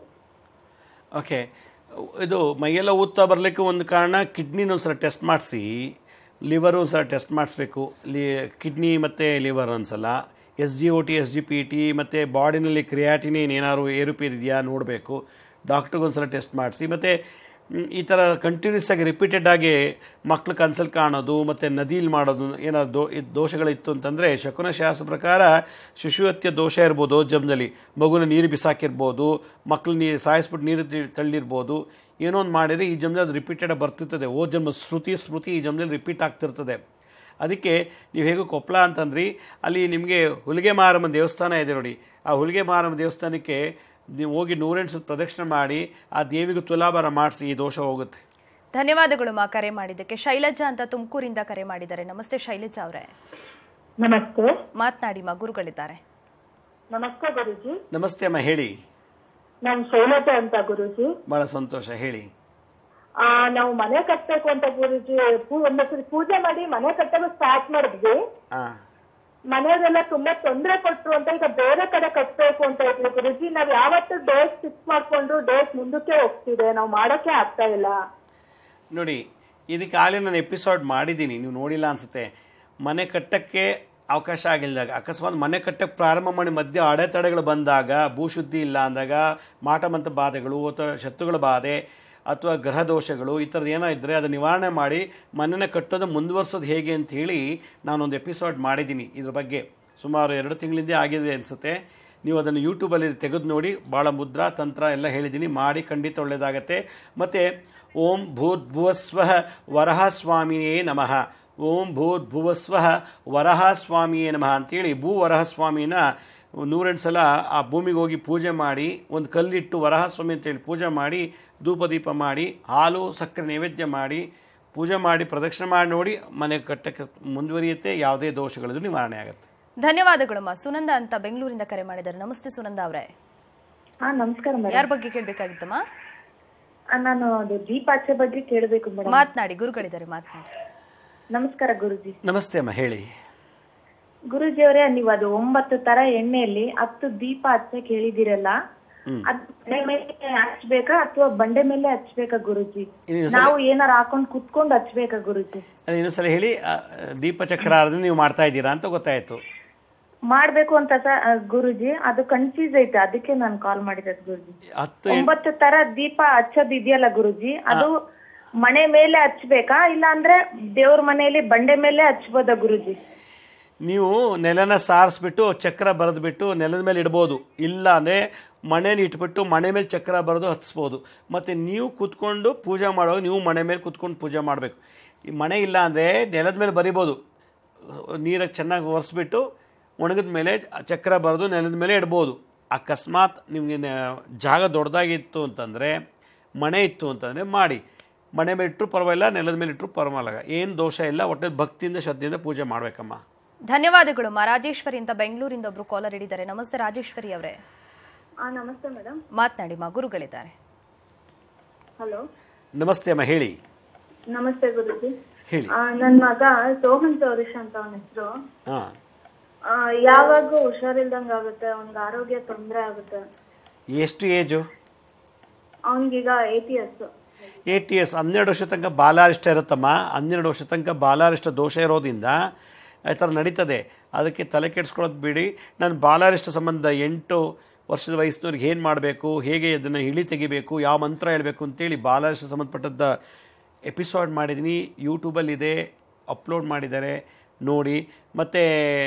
ಓಕೆ ಇದು ಮೈಯೆಲ್ಲ ಊತ ಬರಲಿಕ್ಕೆ ಒಂದು ಕಾರಣ ಕಿಡ್ನಿನ ಒಂದ್ಸಲ ಟೆಸ್ಟ್ ಮಾಡಿಸಿ ಲಿವರು ಒಂದ್ಸಲ ಟೆಸ್ಟ್ ಮಾಡಿಸ್ಬೇಕು ಲಿ ಕಿಡ್ನಿ ಮತ್ತು ಲಿವರ್ ಒಂದ್ಸಲ S G O T S G P T ಮತ್ತು ಬಾಡಿನಲ್ಲಿ ಕ್ರಿಯಾಟಿನಿನ್ ಏನಾದ್ರು ಏರುಪೇರು ಇದೆಯಾ ನೋಡಬೇಕು ಡಾಕ್ಟ್ರಿಗೆ ಒಂದ್ಸಲ ಟೆಸ್ಟ್ ಮಾಡಿಸಿ ಮತ್ತು ಮ್, ಈ ಥರ ಕಂಟಿನ್ಯೂಸ್ ಆಗಿ ರಿಪೀಟೆಡ್ ಆಗಿ ಮಕ್ಳು ಕನ್ಸಲ್ಲಿ ಕಾಣೋದು ಮತ್ತು ನದಿಲಿ ಮಾಡೋದು ಏನಾದ್ರು ದೋ ಇದ್ ದೋಷಗಳಿತ್ತು ಅಂತಂದರೆ ಶಕುನ ಶಾಸ್ತ್ರ ಪ್ರಕಾರ ಶಿಶುಹತ್ಯೆ ದೋಷ ಇರ್ಬೋದು ಜಮ್ದಲ್ಲಿ ಮಗುನ ನೀರು ಬಿಸಾಕಿರ್ಬೋದು ಮಕ್ಳು ನೀರು ಸಾಯಿಸ್ಬಿಟ್ಟು ನೀರು ತಿ- ತಳ್ಳಿರ್ಬೋದು ಏನೋ ಒಂದು ಮಾಡಿದರೆ ಈ ಜಮ್ದಲ್ಲಿ ಅದು ರಿಪೀಟೆಡ್ ಬರ್ತಿರ್ತದೆ ಓ ಜನ್ಮ ಶ್ರುತಿ ಸ್ಮೃತಿ ಈ ಜಮ್ದಲ್ಲಿ ರಿಪೀಟ್ ಆಗ್ತಿರ್ತದೆ ಅದಕ್ಕೆ ನೀವು ಹೇಗೂ ಕೊಪ್ಪಳ ಅಂತಂದ್ರಿ ಅಲ್ಲಿ ನಿಮಗೆ ಹುಲಿಗೆ ಮಾರಮ್ಮ ದೇವಸ್ಥಾನ ಇದೆ ನೋಡಿ ಆ ಹುಲಿಗೆ ಮಾರಮ್ಮ ದೇವಸ್ಥಾನಕ್ಕೆ ನೀವು ಹೋಗಿ ನೂರೆಂಟು ಸುತ್ತ ಪ್ರದಕ್ಷಿಣೆ ಮಾಡಿ ಆ ದೇವಿಗೆ ತುಲಾಭಾರ ಮಾಡಿಸಿ ಈ ದೋಷ ಹೋಗುತ್ತೆ ಧನ್ಯವಾದಗಳು ಮಾ ಕರೆ ಮಾಡಿದ್ದಕ್ಕೆ ಶೈಲಜಾ ಅಂತ ತುಮಕೂರಿಂದ ಕರೆ ಮಾಡಿದ್ದಾರೆ ನಮಸ್ತೆ ಶೈಲಜಾ ಅವರೇ ನಮಸ್ತೆ ಮಾತನಾಡಿ ಮಾ ಗುರುಗಳಿದ್ದಾರೆ ನಮಸ್ತೆ ಗುರುಜಿ ನಮಸ್ತೆ ಅಮ್ಮ ಹೇಳಿ ನಾನು ಶೈಲಜಾ ಅಂತ ಗುರುಜಿ ಭಾಳ ಸಂತೋಷ ಹೇಳಿ ಆ ನಾವು ಮನೆ ಕಟ್ಬೇಕು ಅಂತ ಗುರುಜಿ ಪೂ- ಒಂದೊಂದ್ಸರಿ ಪೂಜೆ ಮಾಡಿ ಮನೆ ಕಟ್ಟಲು ಸ್ಟಾರ್ಟ್ ಮಾಡಿದ್ವಿ ಹಾಂ ಮನೆಯವರೆಲ್ಲ ತುಂಬಾ ತೊಂದರೆ ಕೊಟ್ರು ಅಂತ ಈಗ ಬೇರೆ ಕಡೆ ಕಟ್ಬೇಕು ಅಂತ ಇದ್ವಿ ಗುರುಜಿ ನಾವ್ ಯಾವತ್ತು ಡೇಟ್ ಫಿಕ್ಸ್ ಮಾಡ್ಕೊಂಡು ಡೇಟ್ ಮುಂದಕ್ಕೆ ಹೋಗ್ತಿದೆ ನಾವು ಮಾಡೋಕೆ ಆಗ್ತಾ ಇಲ್ಲ ನೋಡಿ ಇದಕ್ಕೆ ಆಗಲೇ ನಾನು ಎಪಿಸೋಡ್ ಮಾಡಿದ್ದೀನಿ ನೀವು ನೋಡಿಲ್ಲ ಅನಿಸುತ್ತೆ ಮನೆ ಕಟ್ಟಕ್ಕೆ ಅವಕಾಶ ಆಗಿಲ್ಲದಾಗ ಅಕಸ್ಮಾತ್ ಮನೆ ಕಟ್ಟಕ್ಕೆ ಪ್ರಾರಂಭ ಮಾಡಿ ಮಧ್ಯೆ ಅಡೆತಡೆಗಳು ಬಂದಾಗ ಭೂಶುದ್ಧಿ ಇಲ್ಲ ಅಂದಾಗ ಮಾಟಮಂತ ಬಾಧೆಗಳು ಅಥವಾ ಶತ್ರುಗಳ ಬಾಧೆ ಅಥವಾ ಗ್ರಹ ದೋಷಗಳು ಈ ಥರದ್ದು ಏನೋ ಇದ್ದರೆ ಅದು ನಿವಾರಣೆ ಮಾಡಿ ಮನೆನ ಕಟ್ಟೋದು ಮುಂದುವರ್ಸೋದು ಹೇಗೆ ಅಂತ ಹೇಳಿ ನಾನೊಂದು ಎಪಿಸೋಡ್ ಮಾಡಿದ್ದೀನಿ ಇದ್ರ ಬಗ್ಗೆ ಸುಮಾರು ಎರಡು ತಿಂಗಳಿಂದ ಆಗಿದೆ ಅನಿಸುತ್ತೆ ನೀವು ಅದನ್ನು ಯೂಟ್ಯೂಬಲ್ಲಿ ತೆಗೆದು ನೋಡಿ ಭಾಳ ಮುದ್ರಾ ತಂತ್ರ ಎಲ್ಲ ಹೇಳಿದ್ದೀನಿ ಮಾಡಿ ಖಂಡಿತ ಒಳ್ಳೆಯದಾಗತ್ತೆ ಮತ್ತು ಓಂ ಭೂತ್ ಭುವಸ್ವ ವರಹ ಸ್ವಾಮಿಯೇ ನಮಃ ಓಂ ಭೂತ್ ಭುವಸ್ವ ವರಹ ಸ್ವಾಮಿಯೇ ನಮಃ ಅಂತೇಳಿ ಭೂ ವರಹ ಸ್ವಾಮಿನ ನೂರೆಂಟು ಸಲ ಆ ಭೂಮಿಗೆ ಹೋಗಿ ಪೂಜೆ ಮಾಡಿ ಒಂದು ಕಲ್ಲಿಟ್ಟು ವರಹ ಸ್ವಾಮಿ ಅಂತೇಳಿ ಪೂಜೆ ಮಾಡಿ ಧೂಪದೀಪ ಮಾಡಿ ಹಾಲು ಸಕ್ಕರೆ ನೈವೇದ್ಯ ಮಾಡಿ ಪೂಜೆ ಮಾಡಿ ಪ್ರದಕ್ಷಿಣೆ ಮಾಡಿ ನೋಡಿ ಮನೆ ಕಟ್ಟಕ್ಕೆ ಮುಂದುವರಿಯುತ್ತೆ ಯಾವುದೇ ದೋಷಗಳಿದ್ರು ನಿವಾರಣೆ ಆಗುತ್ತೆ ಧನ್ಯವಾದಗಳು ಮಾ ಸುನಂದ ಅಂತ ಬೆಂಗಳೂರಿಂದ ಕರೆ ಮಾಡಿದ್ದಾರೆ ನಮಸ್ತೆ ಸುನಂದ ಅವರೇ ಹಾ ನಮಸ್ಕಾರ ಯಾರ ಮೇಡಮ್ ಬಗ್ಗೆ ಕೇಳಬೇಕಾಗಿತ್ತಮ್ಮ ನಾನು ಅದು ದೀಪಾಚೆ ಬಗ್ಗೆ ಕೇಳಬೇಕು ಮೇಡಮ್ ಮಾತನಾಡಿ ಗುರುಗಳಿದ್ದಾರೆ ಮಾತನಾಡಿ ನಮಸ್ಕಾರ ಗುರುಜಿ ನಮಸ್ತೆ ಅಮ್ಮ ಹೇಳಿ ಗುರುಜಿ ಅವರೇ ನೀವು ಅದು ಒಂಬತ್ತು ತರ ಎಣ್ಣೆಯಲ್ಲಿ ಹತ್ತು ದೀಪ ಹಚ್ಚಕ್ ಹೇಳಿದಿರಲ್ಲ ಅದ್ ಬಂಡೆ ಮೇಲೆ ಹಚ್ಬೇಕಾ ಅಥವಾ ಬಂಡೆ ಮೇಲೆ ಹಚ್ಬೇಕಾ ಗುರುಜಿ ಇನ್ನೊಂದ್ ನಾವು ಏನಾರ ಹಾಕೊಂಡ್ ಕುತ್ಕೊಂಡ್ ಹಚ್ಬೇಕಾ ಗುರುಜಿ ಅದೇ ಇನ್ನೊಂದ್ಸಲ ಹೇಳಿ ಆ, ದೀಪಚಕ್ರಾರ್ಧನೆ ನೀವು ಮಾಡ್ತಾ ಇದ್ದೀರಾ ಅಂತ ಗೊತ್ತಾಯಿತು ಮಾಡ್ಬೇಕು ಅಂತ ಸ ಗುರುಜಿ ಅದು ಕನ್ಫ್ಯೂಸ್ ಐತೆ ಅದಕ್ಕೆ ನಾನು ಕಾಲ್ ಮಾಡಿರೋದು ಗುರುಜಿ ಹತ್ತು ಎಣ್- ಒಂಬತ್ತು ತರ ದೀಪ ಹಚ್ಚೋದ್ ಇದೆಯಲ್ಲ ಗುರುಜಿ ಅದು ಮನೆ ಮೇಲೆ ಹಚ್ಬೇಕಾ ಇಲ್ಲ ಅಂದ್ರೆ ದೇವ್ರ ಮನೆಯಲ್ಲಿ ಬಂಡೆ ಮೇಲೆ ಹಚ್ಬೋದಾ ಗುರುಜಿ ನೀವು ನೆಲನ ಸಾರಿಸ್ಬಿಟ್ಟು ಚಕ್ರ ಬರೆದ್ಬಿಟ್ಟು ನೆಲದ ಮೇಲೆ ಇಡ್ಬೋದು ಇಲ್ಲ ಅಂದರೆ ಮಣೆನ ಇಟ್ಬಿಟ್ಟು ಮನೆ ಮೇಲೆ ಚಕ್ರ ಬರೆದು ಹತ್ಸ್ಬೋದು ಮತ್ತು ನೀವು ಕೂತ್ಕೊಂಡು ಪೂಜೆ ಮಾಡುವಾಗ ನೀವು ಮನೆ ಮೇಲೆ ಕೂತ್ಕೊಂಡು ಪೂಜೆ ಮಾಡಬೇಕು ಈ ಮನೆ ಇಲ್ಲ ಅಂದರೆ ನೆಲದ ಮೇಲೆ ಬರಿಬೋದು ನೀರಾಗಿ ಚೆನ್ನಾಗಿ ಒರೆಸ್ಬಿಟ್ಟು ಒಣಗಿದ ಮೇಲೆ ಚಕ್ರ ಬರೆದು ನೆಲದ ಮೇಲೆ ಇಡ್ಬೋದು ಅಕಸ್ಮಾತ್ ನಿಮಗೆ ನೆ- ಜಾಗ ದೊಡ್ಡದಾಗಿತ್ತು ಅಂತಂದರೆ ಮನೆ ಇತ್ತು ಅಂತಂದರೆ ಮಾಡಿ ಮನೆ ಮೇಲೆ ಇಟ್ಟರು ಪರವಾಗಿಲ್ಲ ನೆಲದ ಮೇಲೆ ಇಟ್ಟರು ಪರವಾಗಿಲ್ಲ ಏನು ದೋಷ ಇಲ್ಲ ಒಟ್ಟಿನಲ್ಲಿ ಭಕ್ತಿಯಿಂದ ಶ್ರದ್ಧೆಯಿಂದ ಪೂಜೆ ಮಾಡಬೇಕಮ್ಮ ಧನ್ಯವಾದಗಳು ಮಾ ರಾಜೇಶ್ವರಿ ಅಂತ ಬೆಂಗಳೂರಿಂದ ಒಬ್ರು ಕಾಲರ್ ಹಿಡಿದ್ದಾರೆ ನಮಸ್ತೆ ರಾಜೇಶ್ವರಿ ಅವರೇ ಆ ನಮಸ್ತೆ ಮೇಡಮ್ ಮಾತನಾಡಿ ಮಾ ಗುರುಗಳಿದ್ದಾರೆ ಹಲೋ ನಮಸ್ತೆ ಅಮ್ಮ ಹೇಳಿ ನಮಸ್ತೆ ಗುರುಜಿ ಹೇಳಿ ಆ, ನನ್ ಮಗ ಸೋಹನ್ ಸೌರೀಶ್ ಅಂತ ಅವನ ಹೆಸರು ಹಾಂ ಯಾವಾಗ ಹುಷಾರಿಲ್ದಂಗ ಆಗುತ್ತೆ ಅವನ್ಗೆ ಆರೋಗ್ಯ ತೊಂದರೆ ಆಗುತ್ತೆ ಎಷ್ಟು ಏಜು ಅವನ್ಗೀಗ ಏಟಿ ಎಸ್ ಎ ಟಿ ಎಸ್ ಹನ್ನೆರಡು ವರ್ಷ ತನಕ ಬಾಲಾರಿಷ್ಟ ಇರುತ್ತಮ್ಮ ಹನ್ನೆರಡು ವರ್ಷ ತನಕ ಬಾಲಾರಿಷ್ಟ ದೋಷ ಇರೋದ್ರಿಂದ ಈ ಥರ ನಡೀತದೆ ಅದಕ್ಕೆ ತಲೆ ಕೆಡಿಸ್ಕೊಳ್ಳೋದು ಬಿಡಿ ನಾನು ಬಾಲಾರಿಷ್ಟ ಸಂಬಂಧ ಎಂಟು ವರ್ಷದ ವಯಸ್ಸಿನವ್ರಿಗೆ ಏನು ಮಾಡಬೇಕು ಹೇಗೆ ಅದನ್ನು ಇಳಿ ತೆಗಿಬೇಕು ಯಾವ ಮಂತ್ರ ಹೇಳಬೇಕು ಅಂತೇಳಿ ಬಾಲಾರಿಷ್ಟ ಸಂಬಂಧಪಟ್ಟದ್ದ ಎಪಿಸೋಡ್ ಮಾಡಿದ್ದೀನಿ ಯೂಟ್ಯೂಬಲ್ಲಿದೆ ಅಪ್ಲೋಡ್ ಮಾಡಿದ್ದಾರೆ ನೋಡಿ ಮತ್ತು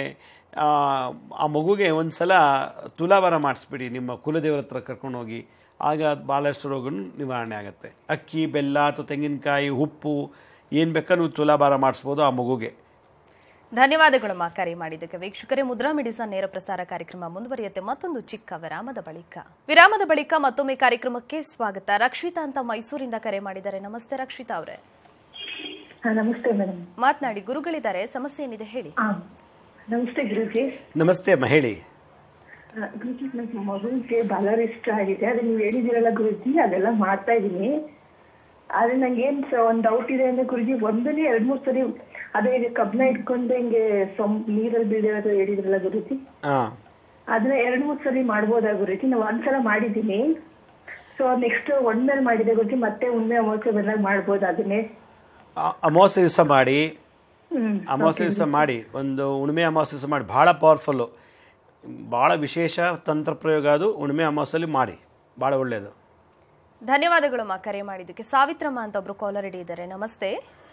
ಆ ಮಗುಗೆ ಒಂದು ಸಲ ತುಲಾವರ ಮಾಡಿಸ್ಬಿಡಿ ನಿಮ್ಮ ಕುಲದೇವರ ಹತ್ರ ಕರ್ಕೊಂಡೋಗಿ ಆಗ ಭಾಳಷ್ಟು ರೋಗನು ನಿವಾರಣೆ ಆಗುತ್ತೆ ಅಕ್ಕಿ ಬೆಲ್ಲ ಅಥವಾ ತೆಂಗಿನಕಾಯಿ ಉಪ್ಪು ಏನು ಬೇಕಾದ್ರೂ ನೀವು ತುಲಾಭಾರ ಮಾಡಿಸ್ಬೋದು ಆ ಮಗುಗೆ ಧನ್ಯವಾದಗಳು ಮಾ ಕರೆ ಮಾಡಿದ್ದಕ್ಕೆ ವೀಕ್ಷಕರೇ ಮುದ್ರಾ ಮೆಡಿಸನ್ ನೇರ ಪ್ರಸಾರ ಕಾರ್ಯಕ್ರಮ ಮುಂದುವರಿಯುತ್ತೆ ಮತ್ತೊಂದು ಚಿಕ್ಕ ವಿರಾಮದ ಬಳಿಕ ವಿರಾಮದ ಬಳಿಕ ಮತ್ತೊಮ್ಮೆ ಕಾರ್ಯಕ್ರಮಕ್ಕೆ ಸ್ವಾಗತ ರಕ್ಷಿತಾ ಅಂತ ಮೈಸೂರಿಂದ ಕರೆ ಮಾಡಿದ್ದಾರೆ ನಮಸ್ತೆ ರಕ್ಷಿತಾ ಅವರೇ ನಮಸ್ತೆ ಮೇಡಮ್ ಮಾತನಾಡಿ ಗುರುಗಳಿದ್ದಾರೆ ಸಮಸ್ಯೆ ಏನಿದೆ ಹೇಳಿ ನಮಸ್ತೆ ಗುರುಜಿ ನಮಸ್ತೆ ಅಮ್ಮ ಹೇಳಿ ಆ, ಗುರುಜಿ ನನ್ನ ಮಗುವಿಗೆ ಬಾಲರ್ ಇಷ್ಟ ಆಗಿದೆ ಅದು ನೀವು ಹೇಳಿದಿರಲ್ಲ ಗುರುಜಿ ಅದೆಲ್ಲ ಮಾಡ್ತಾ ಇದೀನಿ ಆದ್ರೆ ನಂಗೆ ಏನ್ ಸ- ಒಂದ್ ಡೌಟ್ ಇದೆ ಅಂದ್ರೆ ಗುರುಜಿ ಒಂದನೇ ಎರಡ್ ಮೂರ್ ಸರಿ ಅದೇ ಈಗ ಕಬ್ನ ಇಟ್ಕೊಂಡು ಹಿಂಗೆ ಸೊಂ ನೀರಲ್ಲಿ ಬೀಳಿರೋದು ಹೇಳಿದ್ರಲ್ಲ ಗುರುಜಿ ಹಾಂ ಅದನ್ನ ಎರಡ್ ಮೂರ್ ಸರಿ ಮಾಡ್ಬೋದಾ ಗುರುಜಿ ನಾವು ಒಂದ್ಸಲ ಮಾಡಿದೀನಿ ಸೊ ನೆಕ್ಸ್ಟ್ ಒಂದ್ಮೇಲೆ ಮಾಡಿದೆ ಗುರುಜಿ ಮತ್ತೆ ಉಣ್ಣೆ ಅಮಾವಾಸ್ಯೆ ಬಂದಾಗ ಮಾಡ್ಬೋದು ಅದನ್ನೇ ಅಮಾವಾಸ್ಯೆ ದಿವಸ ಮಾಡಿ ಹ್ಮ್ ಅಮಾವಾಸ್ಯೆ ದಿವಸ ಮಾಡಿ ಒಂದು ಉಣ್ಮೆ ಅಮಾವಾಸ್ಯೆ ದಿವಸ ಮಾಡಿ ಭಾಳ ಪವರ್ಫುಲ್ಲು ಭಾಳ ವಿಶೇಷ ತಂತ್ರ ಪ್ರಯೋಗ ಅದು ಉಣ್ಮೆ ಅಮಾವಾಸ್ಯಲ್ಲಿ ಮಾಡಿ ಭಾಳ ಒಳ್ಳೆಯದು ಧನ್ಯವಾದಗಳು ಮಾ ಕರೆ ಮಾಡಿದ್ದಕ್ಕೆ ಸಾವಿತ್ರಮ್ಮ ಅಂತ ಒಬ್ರು ಕಾಲರ್ ಹಿಡಿಯಿದ್ದಾರೆ ನಮಸ್ತೆ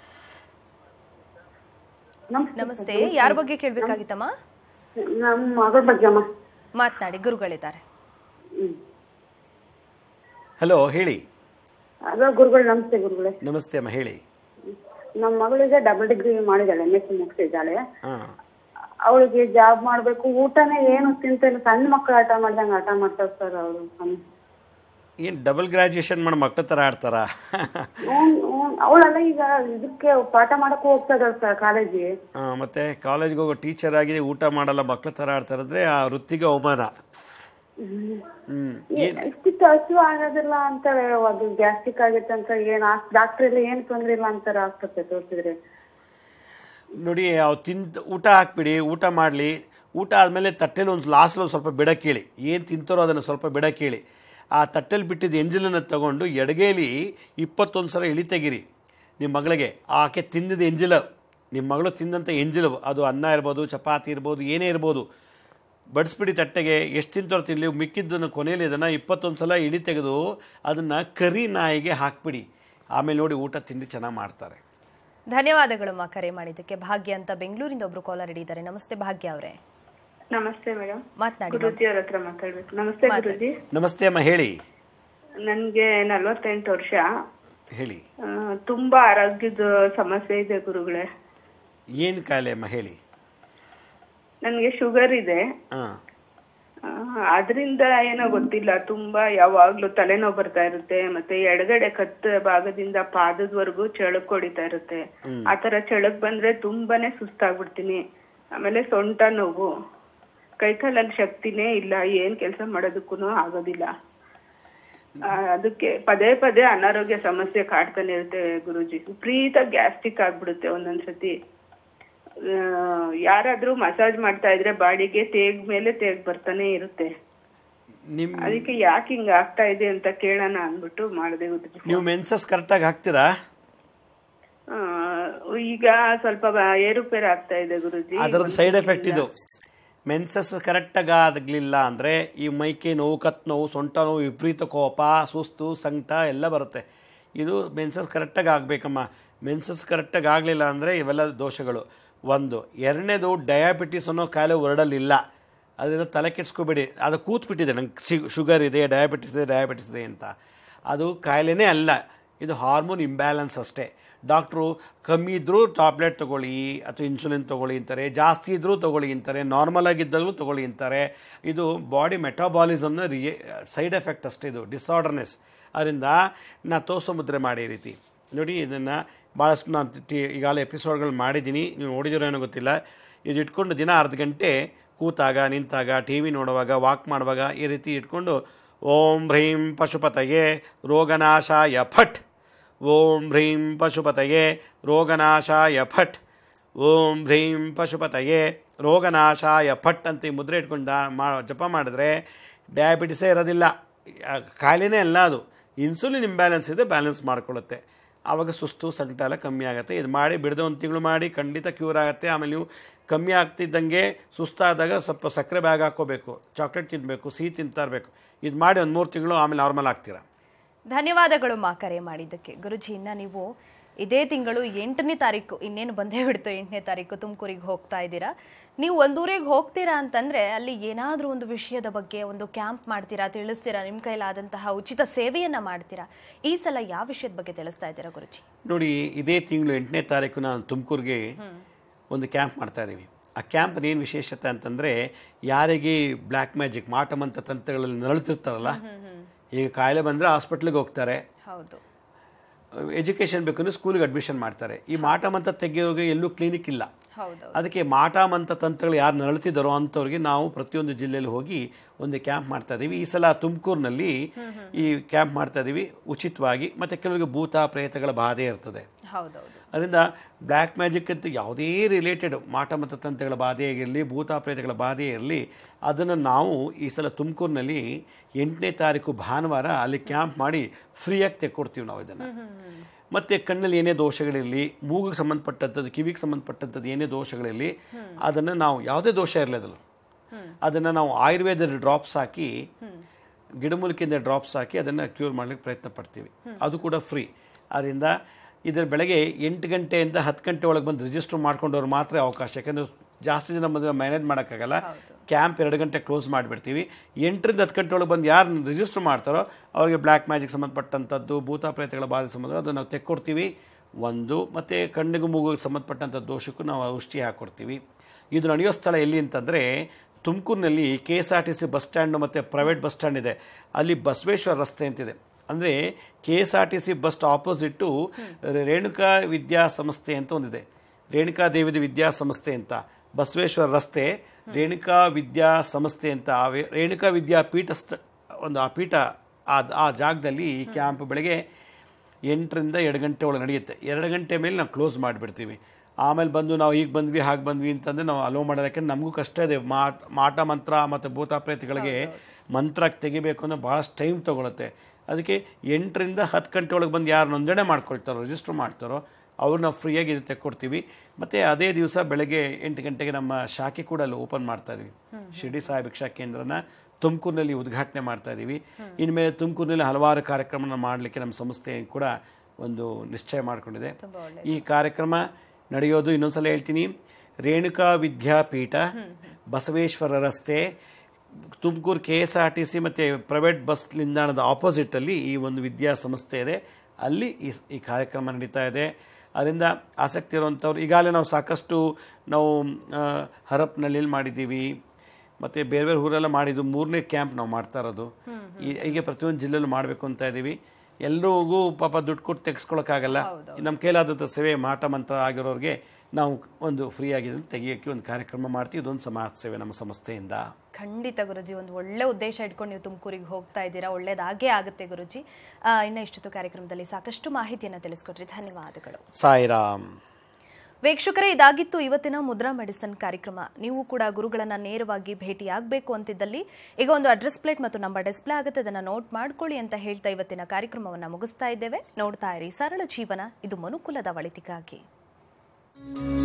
ನಮಸ್ತೆ ಯಾರ ಬಗ್ಗೆ ಕೇಳ್ಬೇಕಾಗಿತ್ತಮ್ಮ ನಮ್ಮ ಮಗಳ ಬಗ್ಗೆ ಅಮ್ಮ ಮಾತನಾಡಿ ಗುರುಗಳಿದ್ದಾರೆ ಹಲೋ ಹೇಳಿ ಅದ ಗುರುಗಳು ನಮಸ್ತೆ ಗುರುಗಳೇ ನಮಸ್ತೆ ಅಮ್ಮ ಹೇಳಿ ನಮ್ಮ ಮಗಳಿಗೆ ಡಬಲ್ ಡಿಗ್ರಿ ಮಾಡಿದಾಳೆ ಎಮ್ ಎಸ್ ಸಿ ಮುಗಿಸಿದ್ದಾಳೆ ಹಾಂ ಅವಳಿಗೆ ಜಾಬ್ ಮಾಡ್ಬೇಕು ಊಟನೇ ಏನು ತಿಂತಿಲ್ಲ ಸಣ್ಣ ಮಕ್ಕಳು ಆಟ ಮಾಡ್ದಂಗೆ ಆಟ ಮಾಡ್ತಾರೆ ಸರ್ ಅವರು ಏನು ಡಬಲ್ ಗ್ರ್ಯಾಜುಯೇಷನ್ ಮಾಡಿ ಮಕ್ಳ ಥರ ಆಡ್ತಾರಾ ಅವಳೆಲ್ಲ ಈಗ ಇದಕ್ಕೆ ಪಾಠ ಮಾಡಕ್ಕೂ ಹೋಗ್ತಾ ಇದ್ದಾಳೆ ಸರ್ ಕಾಲೇಜಿಗೆ ಆ, ಮತ್ತೆ ಕಾಲೇಜ್ಗೆ ಹೋಗೋ ಟೀಚರ್ ಆಗಿದೆ ಊಟ ಮಾಡಲ್ಲ ಮಕ್ಳ ಥರ ಆಡ್ತಾರಂದ್ರೆ ಆ ವೃತ್ತಿಗೆ ಅವಮಾನ ಹ್ಮ್ ಏನ್ ಇಷ್ಟಿತ್ತು ಹಸಿವು ಆಗೋದಿಲ್ಲ ಅಂತಾರೆ ಅದು ಗ್ಯಾಸ್ಟ್ರಿಕ್ ಆಗೈತೆ ಅಂತ ಏನ್ ಡಾಕ್ಟರ್ ಎಲ್ಲ ಏನ್ ತೊಂದ್ರೆ ಇಲ್ಲ ಅಂತಾರೆ ಆಸ್ಪತ್ರೆ ತೋರಿಸಿದ್ರೆ ನೋಡಿ ಅವು ತಿಂದು ಊಟ ಹಾಕ್ಬಿಡಿ ಊಟ ಮಾಡಲಿ ಊಟ ಆದಮೇಲೆ ತಟ್ಟೆಲಿ ಒಂದು ಲಾಸ್ಟಲ್ಲಿ ಒಂದು ಸ್ವಲ್ಪ ಬಿಡಕ್ಕೇಳಿ ಏನು ತಿಂತಾರೋ ಅದನ್ನು ಸ್ವಲ್ಪ ಬಿಡಕ್ಕೇಳಿ ಆ ತಟ್ಟೆಲಿ ಬಿಟ್ಟಿದ್ದ ಎಂಜಲನ್ನು ತಗೊಂಡು ಎಡಗೇಲಿ ಇಪ್ಪತ್ತೊಂದು ಸಲ ಇಳಿ ತೆಗಿರಿ ನಿಮ್ಮ ಮಗಳಿಗೆ ಆಕೆ ತಿಂದಿದ್ದ ಎಂಜಲು ನಿಮ್ಮ ಮಗಳು ತಿಂದಂಥ ಎಂಜಲು ಅದು ಅನ್ನ ಇರ್ಬೋದು ಚಪಾತಿ ಇರ್ಬೋದು ಏನೇ ಇರ್ಬೋದು ಬಡಿಸ್ಬಿಡಿ ತಟ್ಟೆಗೆ ಎಷ್ಟು ತಿಂತಾರೋ ತಿನ್ನಲಿ ಮಿಕ್ಕಿದ್ದನ್ನು ಕೊನೆಯಲ್ಲಿ ಇದನ್ನು ಇಪ್ಪತ್ತೊಂದು ಸಲ ಇಳಿ ತೆಗೆದು ಅದನ್ನು ಕರಿ ನಾಯಿಗೆ ಹಾಕ್ಬಿಡಿ ಆಮೇಲೆ ನೋಡಿ ಊಟ ತಿಂಡಿ ಚೆನ್ನಾಗಿ ಮಾಡ್ತಾರೆ ಧನ್ಯವಾದಗಳು ಮಾ ಕರೆ ಮಾಡಿದ್ದಕ್ಕೆ ಭಾಗ್ಯ ಅಂತ ಬೆಂಗಳೂರಿಂದ ಒಬ್ರು ಕಾಲರ್ ಹಿಡಿಯಿದ್ದಾರೆ ನಮಸ್ತೆ ಭಾಗ್ಯ ಅವರೇ ನಮಸ್ತೆ ಮೇಡಮ್ ಮಾತನಾಡಿ ಗುರುಜಿ ಅವ್ರ ಹತ್ರ ಮಾತಾಡ್ಬೇಕು ನಮಸ್ತೆ ಗುರುಜಿ ನಮಸ್ತೆ ಅಮ್ಮ ಹೇಳಿ ನನ್ಗೆ ನಲ್ವತ್ತೆಂಟು ವರ್ಷ ಹೇಳಿ ಆ, ತುಂಬಾ ಆರೋಗ್ಯದ ಸಮಸ್ಯೆ ಇದೆ ಗುರುಗಳೇ ಏನು ಕಾಯಿಲೆ ಅಮ್ಮ ಹೇಳಿ ನನ್ಗೆ ಶುಗರ್ ಇದೆ ಹಾಂ ಆ, ಅದ್ರಿಂದ ಏನೋ ಗೊತ್ತಿಲ್ಲ ತುಂಬಾ ಯಾವಾಗ್ಲೂ ತಲೆನೋವು ಬರ್ತಾ ಇರುತ್ತೆ ಮತ್ತೆ ಎಡಗಡೆ ಕತ್ತ ಭಾಗದಿಂದ ಪಾದದವರೆಗೂ ಚಳಕ್ ಹೊಡಿತಾ ಇರುತ್ತೆ ಆತರ ಚಳಕ್ ಬಂದ್ರೆ ತುಂಬಾನೇ ಸುಸ್ತಾಗ್ಬಿಡ್ತೀನಿ ಆಮೇಲೆ ಸೊಂಟ ನೋವು ಕೈಕಾಲಲ್ಲಿ ಶಕ್ತಿನೇ ಇಲ್ಲ ಏನ್ ಕೆಲಸ ಮಾಡೋದಕ್ಕೂ ಆಗೋದಿಲ್ಲ ಆ, ಅದಕ್ಕೆ ಪದೇ ಪದೇ ಅನಾರೋಗ್ಯ ಸಮಸ್ಯೆ ಕಾಡ್ತಾನೆ ಇರುತ್ತೆ ಗುರುಜಿ ವಿಪರೀತ ಗ್ಯಾಸ್ಟ್ರಿಕ್ ಆಗ್ಬಿಡುತ್ತೆ ಒಂದೊಂದ್ಸತಿ ಆ, ಯಾರಾದ್ರೂ ಮಸಾಜ್ ಮಾಡ್ತಾ ಇದ್ರೆ ಬಾಡಿಗೆ ತೇಗ್ ಮೇಲೆ ತೇಗ್ ಬರ್ತಾನೆ ಇರುತ್ತೆ ನಿಮ್ಮ ಅದಕ್ಕೆ ಯಾಕೆ ಹಿಂಗ ಆಗ್ತಾ ಇದೆ ಅಂತ ಕೇಳೋಣ ಅಂದ್ಬಿಟ್ಟು ಮಾಡಿದೆ ಗುರುಜಿ ನೀವು ಮೆನ್ಸಸ್ ಕರೆಕ್ಟಾಗಿ ಹಾಕ್ತೀರಾ ಆ, ಈಗ ಸ್ವಲ್ಪ ಬ- ಏರುಪೇರು ಆಗ್ತಾ ಇದೆ ಗುರುಜಿ ಅದರದ್ದು ಸೈಡ್ ಎಫೆಕ್ಟ್ ಇದು ಮೆನ್ಸಸ್ ಕರೆಕ್ಟಾಗಿ ಆಗಲಿಲ್ಲ ಅಂದರೆ ಈ ಮೈಕೈ ನೋವು ಕತ್ ನೋವು ಸೊಂಟ ನೋವು ವಿಪರೀತ ಕೋಪ ಸುಸ್ತು ಸಂಕಟ ಎಲ್ಲ ಬರುತ್ತೆ ಇದು ಮೆನ್ಸಸ್ ಕರೆಕ್ಟಾಗಿ ಆಗಬೇಕಮ್ಮ ಮೆನ್ಸಸ್ ಕರೆಕ್ಟಾಗಿ ಆಗಲಿಲ್ಲ ಅಂದರೆ ಇವೆಲ್ಲ ದೋಷಗಳು ಒಂದು ಎರಡನೇದು ಡಯಾಬಿಟಿಸ್ ಅನ್ನೋ ಕಾಯಿಲೆ ವರ್ಡಲ್ಲಿಲ್ಲ ಅದರಿಂದ ತಲೆ ಕೆಡ್ಸ್ಕೊಬೇಡಿ ಅದು ಕೂತ್ಬಿಟ್ಟಿದೆ ನಂಗೆ ಶುಗರ್ ಇದೆ ಡಯಾಬಿಟಿಸ್ ಇದೆ ಡಯಾಬಿಟಿಸ್ ಇದೆ ಅಂತ ಅದು ಕಾಯಿಲೆನೇ ಅಲ್ಲ ಇದು ಹಾರ್ಮೋನ್ ಇಂಬ್ಯಾಲೆನ್ಸ್ ಅಷ್ಟೇ ಡಾಕ್ಟ್ರು ಕಮ್ಮಿ ಇದ್ದರೂ ಟ್ಯಾಬ್ಲೆಟ್ ತೊಗೊಳ್ಳಿ ಅಥವಾ ಇನ್ಸುಲಿನ್ ತೊಗೊಳ್ಳಿ ಅಂತಾರೆ ಜಾಸ್ತಿ ಇದ್ದರೂ ತೊಗೊಳ್ಳಿ ಅಂತಾರೆ ನಾರ್ಮಲ್ ಆಗಿದ್ದಾಗಲೂ ತೊಗೊಳ್ಳಿ ಅಂತಾರೆ ಇದು ಬಾಡಿ ಮೆಟಾಬಾಲಿಸಮ್ನ ರಿಯೇ ಸೈಡ್ ಎಫೆಕ್ಟ್ ಅಷ್ಟೇ ಇದು ಡಿಸಾರ್ಡರ್ನೆಸ್ ಅದರಿಂದ ನಾ ತೋರಿಸೋ ಮುದ್ರೆ ಮಾಡಿ ಈ ರೀತಿ ನೋಡಿ ಇದನ್ನು ಭಾಳಷ್ಟು ನಾನು ಟಿ ಈಗಾಗಲೇ ಎಪಿಸೋಡ್ಗಳು ಮಾಡಿದ್ದೀನಿ ನೀವು ನೋಡಿದಿರೋ ಏನೋ ಗೊತ್ತಿಲ್ಲ ಇದು ಇಟ್ಕೊಂಡು ದಿನ ಅರ್ಧ ಗಂಟೆ ಕೂತಾಗ ನಿಂತಾಗ ಟಿ ವಿ ನೋಡುವಾಗ ವಾಕ್ ಮಾಡುವಾಗ ಈ ರೀತಿ ಇಟ್ಕೊಂಡು ಓಂ ಹ್ರೀಂ ಪಶುಪತಯೇ ರೋಗನಾಶಾಯ ಫಟ್ ಓಂ ಹ್ರೀಂ ಪಶುಪತಯೇ ರೋಗನಾಶಾಯ ಫಟ್ ಓಂ ಹ್ರೀಂ ಪಶುಪತಯೇ ರೋಗನಾಶಾಯ ಫಟ್ ಅಂತ ಈ ಮುದ್ರೆ ಇಟ್ಕೊಂಡು ದಾ- ಮಾ ಜಪ ಮಾಡಿದ್ರೆ ಡಯಾಬಿಟಿಸೇ ಇರೋದಿಲ್ಲ ಆ, ಕಾಯಿಲೆನೇ ಅಲ್ಲ ಅದು ಇನ್ಸುಲಿನ್ ಇಂಬ್ಯಾಲೆನ್ಸ್ ಇದೆ ಬ್ಯಾಲೆನ್ಸ್ ಮಾಡ್ಕೊಳ್ಳುತ್ತೆ ಆವಾಗ ಸುಸ್ತು ಸಂಕಟ ಎಲ್ಲ ಕಮ್ಮಿ ಆಗುತ್ತೆ ಇದು ಮಾಡಿ ಬಿಡದೆ ಒಂದು ತಿಂಗಳು ಮಾಡಿ ಖಂಡಿತ ಕ್ಯೂರ್ ಆಗುತ್ತೆ ಆಮೇಲೆ ನೀವು ಕಮ್ಮಿ ಆಗ್ತಿದ್ದಂಗೆ ಸುಸ್ತಾದಾಗ ಸ್ವಲ್ಪ ಸಕ್ಕರೆ ಬ್ಯಾಗ್ ಹಾಕ್ಕೋಬೇಕು ಚಾಕ್ಲೇಟ್ ತಿನ್ನಬೇಕು ಸಿಹಿ ತಿಂತಾ ಇರಬೇಕು ಇದು ಮಾಡಿ ಒಂದು ಮೂರು ತಿಂಗಳು ಆಮೇಲೆ ನಾರ್ಮಲ್ ಆಗ್ತೀರಾ ಧನ್ಯವಾದಗಳು ಮಾ ಕರೆ ಮಾಡಿದ್ದಕ್ಕೆ ಗುರುಜಿ ಇನ್ನ ನೀವು ಇದೇ ತಿಂಗಳು ಎಂಟನೇ ತಾರೀಕು ಇನ್ನೇನು ಬಂದೇ ಬಿಡ್ತು ಎಂಟನೇ ತಾರೀಕು ತುಮಕೂರಿಗೆ ಹೋಗ್ತಾ ಇದ್ದೀರಾ ನೀವು ಒಂದೂರಿಗೆ ಹೋಗ್ತೀರಾ ಅಂತಂದ್ರೆ ಅಲ್ಲಿ ಏನಾದ್ರೂ ಒಂದು ವಿಷಯದ ಬಗ್ಗೆ ಒಂದು ಕ್ಯಾಂಪ್ ಮಾಡ್ತೀರಾ ತಿಳಿಸ್ತೀರಾ ನಿಮ್ಮ ಕೈಲಾದಂತಹ ಉಚಿತ ಸೇವೆಯನ್ನ ಮಾಡ್ತೀರಾ ಈ ಸಲ ಯಾವ ವಿಷಯದ ಬಗ್ಗೆ ತಿಳಿಸ್ತಾ ಇದ್ದೀರಾ ಗುರುಜಿ ನೋಡಿ ಇದೇ ತಿಂಗಳು ಎಂಟನೇ ತಾರೀಕು ನಾನು ತುಮಕೂರಿಗೆ ಒಂದು ಕ್ಯಾಂಪ್ ಮಾಡ್ತಾ ಇದ್ದೀವಿ ಆ ಕ್ಯಾಂಪ್ ಏನು ವಿಶೇಷತೆ ಅಂತಂದರೆ ಯಾರಿಗೆ ಬ್ಲ್ಯಾಕ್ ಮ್ಯಾಜಿಕ್ ಮಾಟಮಂತ್ರ ತಂತ್ರಗಳಲ್ಲಿ ನರಳುತ್ತಿರ್ತಾರಲ್ಲ ಈಗ ಕಾಯಿಲೆ ಬಂದರೆ ಹಾಸ್ಪಿಟ್ಲಿಗೆ ಹೋಗ್ತಾರೆ ಹೌದು ಎಜುಕೇಷನ್ ಬೇಕಂದ್ರೆ ಸ್ಕೂಲಿಗೆ ಅಡ್ಮಿಷನ್ ಮಾಡ್ತಾರೆ ಈ ಮಾಟಮಂತ್ರ ತೆಗೆಯೋರಿಗೆ ಎಲ್ಲೂ ಕ್ಲಿನಿಕ್ ಇಲ್ಲ ಹೌದು ಅದಕ್ಕೆ ಮಾಟಮಂತ್ರ ತಂತ್ರಗಳು ಯಾರು ನರಳುತ್ತಿದ್ದಾರೋ ಅಂಥವ್ರಿಗೆ ನಾವು ಪ್ರತಿಯೊಂದು ಜಿಲ್ಲೆಯಲ್ಲಿ ಹೋಗಿ ಒಂದು ಕ್ಯಾಂಪ್ ಮಾಡ್ತಾ ಇದ್ದೀವಿ ಈ ಸಲ ತುಮಕೂರಿನಲ್ಲಿ ಈ ಕ್ಯಾಂಪ್ ಮಾಡ್ತಾ ಇದ್ದೀವಿ ಉಚಿತವಾಗಿ ಮತ್ತು ಕೆಲವರಿಗೆ ಭೂತ ಪ್ರೇತಗಳ ಬಾಧೆ ಇರ್ತದೆ ಹೌದೌದು ಅದರಿಂದ ಬ್ಲ್ಯಾಕ್ ಮ್ಯಾಜಿಕ್ ಅಂತ ಯಾವುದೇ ರಿಲೇಟೆಡ್ ಮಾಟಮಂತ್ರ ತಂತ್ರಗಳ ಬಾಧೆ ಇರಲಿ ಭೂತ ಪ್ರೇತಗಳ ಬಾಧೆ ಇರಲಿ ಅದನ್ನು ನಾವು ಈ ಸಲ ತುಮಕೂರಿನಲ್ಲಿ ಎಂಟನೇ ತಾರೀಕು ಭಾನುವಾರ ಅಲ್ಲಿ ಕ್ಯಾಂಪ್ ಮಾಡಿ ಫ್ರೀಯಾಗಿ ತೆಕ್ಕೊಡ್ತೀವಿ ನಾವು ಇದನ್ನು ಮತ್ತು ಕಣ್ಣಲ್ಲಿ ಏನೇ ದೋಷಗಳಿರಲಿ ಮೂಗಿಗೆ ಸಂಬಂಧಪಟ್ಟಂಥದ್ದು ಕಿವಿಗೆ ಸಂಬಂಧಪಟ್ಟಂಥದ್ದು ಏನೇ ದೋಷಗಳಿರಲಿ ಅದನ್ನು ನಾವು ಯಾವುದೇ ದೋಷ ಇರಲಿ ಅದ್ರಲ್ಲಿ ಅದನ್ನು ನಾವು ಆಯುರ್ವೇದದ ಡ್ರಾಪ್ಸ್ ಹಾಕಿ ಗಿಡಮೂಲಿಕೆಯಿಂದ ಡ್ರಾಪ್ಸ್ ಹಾಕಿ ಅದನ್ನು ಕ್ಯೂರ್ ಮಾಡ್ಲಿಕ್ಕೆ ಪ್ರಯತ್ನ ಪಡ್ತೀವಿ ಅದು ಕೂಡ ಫ್ರೀ ಅದರಿಂದ ಇದರ ಬೆಳಗ್ಗೆ ಎಂಟು ಗಂಟೆಯಿಂದ ಹತ್ತು ಗಂಟೆ ಒಳಗೆ ಬಂದು ರಿಜಿಸ್ಟರ್ ಮಾಡ್ಕೊಂಡವ್ರು ಮಾತ್ರ ಅವಕಾಶ ಯಾಕಂದ್ರೆ ಜಾಸ್ತಿ ಜನ ಬಂದರೆ ಮ್ಯಾನೇಜ್ ಮಾಡೋಕ್ಕಾಗಲ್ಲ ಕ್ಯಾಂಪ್ ಎರಡು ಗಂಟೆ ಕ್ಲೋಸ್ ಮಾಡಿಬಿಡ್ತೀವಿ ಎಂಟರಿಂದ ಹತ್ತು ಗಂಟೆ ಒಳಗೆ ಬಂದು ಯಾರು ರಿಜಿಸ್ಟರ್ ಮಾಡ್ತಾರೋ ಅವರಿಗೆ ಬ್ಲ್ಯಾಕ್ ಮ್ಯಾಜಿಕ್ ಸಂಬಂಧಪಟ್ಟಂಥದ್ದು ಭೂತ ಪ್ರೇತಗಳ ಬಾಧೆ ಸಂಬಂಧ ಅದನ್ನು ನಾವು ತೆಕ್ಕೊಡ್ತೀವಿ ಒಂದು ಮತ್ತು ಕಣ್ಣಿಗೂ ಮೂಗಿಗೆ ಸಂಬಂಧಪಟ್ಟಂಥ ದೋಷಕ್ಕೂ ನಾವು ಔಷಧಿ ಹಾಕ್ಕೊಡ್ತೀವಿ ಇದು ನಡೆಯೋ ಸ್ಥಳ ಎಲ್ಲಿ ಅಂತಂದರೆ ತುಮಕೂರಿನಲ್ಲಿ K S R T C bus stand ಮತ್ತು ಪ್ರೈವೇಟ್ ಬಸ್ ಸ್ಟ್ಯಾಂಡ್ ಇದೆ ಅಲ್ಲಿ ಬಸವೇಶ್ವರ ರಸ್ತೆ ಅಂತಿದೆ ಅಂದರೆ K S R T C bus opposite Renuka ವಿದ್ಯಾಸಂಸ್ಥೆ ಅಂತ ಒಂದಿದೆ ರೇಣುಕಾ ದೇವಿದ ವಿದ್ಯಾಸಂಸ್ಥೆ ಅಂತ ಬಸವೇಶ್ವರ ರಸ್ತೆ ರೇಣುಕಾ ವಿದ್ಯಾ ಸಂಸ್ಥೆ ಅಂತ ಆ ವೇ- ರೇಣುಕಾ ವಿದ್ಯಾಪೀಠ ಸ್ಥ ಒಂದು ಆ ಪೀಠ ಆ ಆ ಜಾಗದಲ್ಲಿ ಈ ಕ್ಯಾಂಪ್ ಬೆಳಗ್ಗೆ ಎಂಟರಿಂದ ಎರಡು ಗಂಟೆ ಒಳಗೆ ನಡೆಯುತ್ತೆ ಎರಡು ಗಂಟೆ ಮೇಲೆ ನಾವು ಕ್ಲೋಸ್ ಮಾಡಿಬಿಡ್ತೀವಿ ಆಮೇಲೆ ಬಂದು ನಾವು ಈಗ ಬಂದ್ವಿ ಹಾಗೆ ಬಂದ್ವಿ ಅಂತಂದ್ರೆ ನಾವು ಅಲೋ ಮಾಡೋದಕ್ಕೆ ನಮಗೂ ಕಷ್ಟ ಇದೆ ಮಾಟ ಮಾಟ ಮಂತ್ರ ಮತ್ತು ಭೂತ ಪ್ರೇತಗಳಿಗೆ ಮಂತ್ರ ತೆಗಿಬೇಕು ಅಂದ್ರೆ ಭಾಳಷ್ಟು ಟೈಮ್ ತೊಗೊಳುತ್ತೆ ಅದಕ್ಕೆ ಎಂಟರಿಂದ ಹತ್ತು ಗಂಟೆ ಒಳಗೆ ಬಂದು ಯಾರು ನೋಂದಣಿ ಮಾಡ್ಕೊಳ್ತಾರೋ ರಿಜಿಸ್ಟರ್ ಮಾಡ್ತಾರೋ ಅವ್ರನ್ನ ಫ್ರೀಯಾಗಿ ಇದು ತೆಕ್ಕೊಡ್ತೀವಿ ಮತ್ತು ಅದೇ ದಿವಸ ಬೆಳಗ್ಗೆ ಎಂಟು ಗಂಟೆಗೆ ನಮ್ಮ ಶಾಖೆ ಕೂಡ ಅಲ್ಲಿ ಓಪನ್ ಮಾಡ್ತಾ ಇದೀವಿ ಶಿರ್ಡಿ ಸಾಯಿ ಭಿಕ್ಷಾ ಕೇಂದ್ರನ ತುಮಕೂರಿನಲ್ಲಿ ಉದ್ಘಾಟನೆ ಮಾಡ್ತಾ ಇದ್ದೀವಿ ಇನ್ಮೇಲೆ ತುಮಕೂರಿನಲ್ಲಿ ಹಲವಾರು ಕಾರ್ಯಕ್ರಮನ ಮಾಡಲಿಕ್ಕೆ ನಮ್ಮ ಸಂಸ್ಥೆ ಕೂಡ ಒಂದು ನಿಶ್ಚಯ ಮಾಡಿಕೊಂಡಿದೆ ಈ ಕಾರ್ಯಕ್ರಮ ನಡೆಯೋದು ಇನ್ನೊಂದ್ಸಲ ಹೇಳ್ತೀನಿ ರೇಣುಕಾ ವಿದ್ಯಾಪೀಠ ಬಸವೇಶ್ವರ ರಸ್ತೆ Tumakuru K S R T C ಮತ್ತು ಪ್ರೈವೇಟ್ ಬಸ್ ನಿಲ್ದಾಣದ ಆಪೋಸಿಟಲ್ಲಿ ಈ ಒಂದು ವಿದ್ಯಾಸಂಸ್ಥೆ ಇದೆ ಅಲ್ಲಿ ಈ ಈ ಕಾರ್ಯಕ್ರಮ ನಡೀತಾ ಇದೆ ಅದರಿಂದ ಆಸಕ್ತಿ ಇರುವಂಥವ್ರು ಈಗಾಗಲೇ ನಾವು ಸಾಕಷ್ಟು ನಾವು ಆ, ಹರಪ್ನಳ್ಳಿಯಲ್ಲಿ ಮಾಡಿದ್ದೀವಿ ಮತ್ತು ಬೇರೆ ಬೇರೆ ಊರೆಲ್ಲ ಮಾಡಿದ್ದು ಮೂರನೇ ಕ್ಯಾಂಪ್ ನಾವು ಮಾಡ್ತಾ ಇರೋದು ಈ- ಹೀಗೆ ಪ್ರತಿಯೊಂದು ಜಿಲ್ಲೆಯಲ್ಲೂ ಮಾಡಬೇಕು ಅಂತ ಇದ್ದೀವಿ ಎಲ್ರಿಗೂ ಪಾಪ ದುಡ್ಡು ಕೊಟ್ಟು ತೆಗೆಸ್ಕೊಳಕ್ಕಾಗಲ್ಲ ನಮ್ಮ ಕೈಲಾದಂಥ ಸೇವೆ ಮಾಟ ಮಂತ್ರ ಆಗಿರೋರಿಗೆ ನಾವು ಒಂದು ಫ್ರೀ ಆಗಿದೆ ತೆಗಿಯೋಕ್ಕೆ ಒಂದು ಕಾರ್ಯಕ್ರಮ ಮಾಡ್ತೀವಿ ಇದೊಂದು ಸಮಾಜ ಸೇವೆ ನಮ್ಮ ಸಂಸ್ಥೆಯಿಂದ ಖಂಡಿತ ಗುರುಜಿ ಒಂದು ಒಳ್ಳೆ ಉದ್ದೇಶ ಇಟ್ಕೊಂಡು ನೀವು ತುಮಕೂರಿಗೆ ಹೋಗ್ತಾ ಇದ್ದೀರಾ ಒಳ್ಳೇದಾಗೇ ಆಗುತ್ತೆ ಗುರುಜಿ ಆ, ಇನ್ನು ಇಷ್ಟೊತ್ತು ಕಾರ್ಯಕ್ರಮದಲ್ಲಿ ಸಾಕಷ್ಟು ಮಾಹಿತಿಯನ್ನು ತಿಳಿಸ್ಕೊಟ್ರಿ ಧನ್ಯವಾದಗಳು ಸಾಯಿರಾಮ್ ವೀಕ್ಷಕರೇ ಇದಾಗಿತ್ತು ಇವತ್ತಿನ ಮುದ್ರಾ ಮೆಡಿಸನ್ ಕಾರ್ಯಕ್ರಮ ನೀವು ಕೂಡ ಗುರುಗಳನ್ನ ನೇರವಾಗಿ ಭೇಟಿಯಾಗಬೇಕು ಅಂತಿದ್ದಲ್ಲಿ ಈಗ ಒಂದು ಅಡ್ರೆಸ್ ಪ್ಲೇಟ್ ಮತ್ತು ನಂಬರ್ ಡಿಸ್ಪ್ಲೇ ಆಗುತ್ತೆ ಅದನ್ನ ನೋಟ್ ಮಾಡ್ಕೊಳ್ಳಿ ಅಂತ ಹೇಳ್ತಾ ಇವತ್ತಿನ ಕಾರ್ಯಕ್ರಮವನ್ನ ಮುಗಿಸ್ತಾ ಇದ್ದೇವೆ ನೋಡ್ತಾ ಇರಿ ಸರಳ ಜೀವನ ಇದು ಮನುಕುಲದ ಒಳಿತಿಗಾಗಿ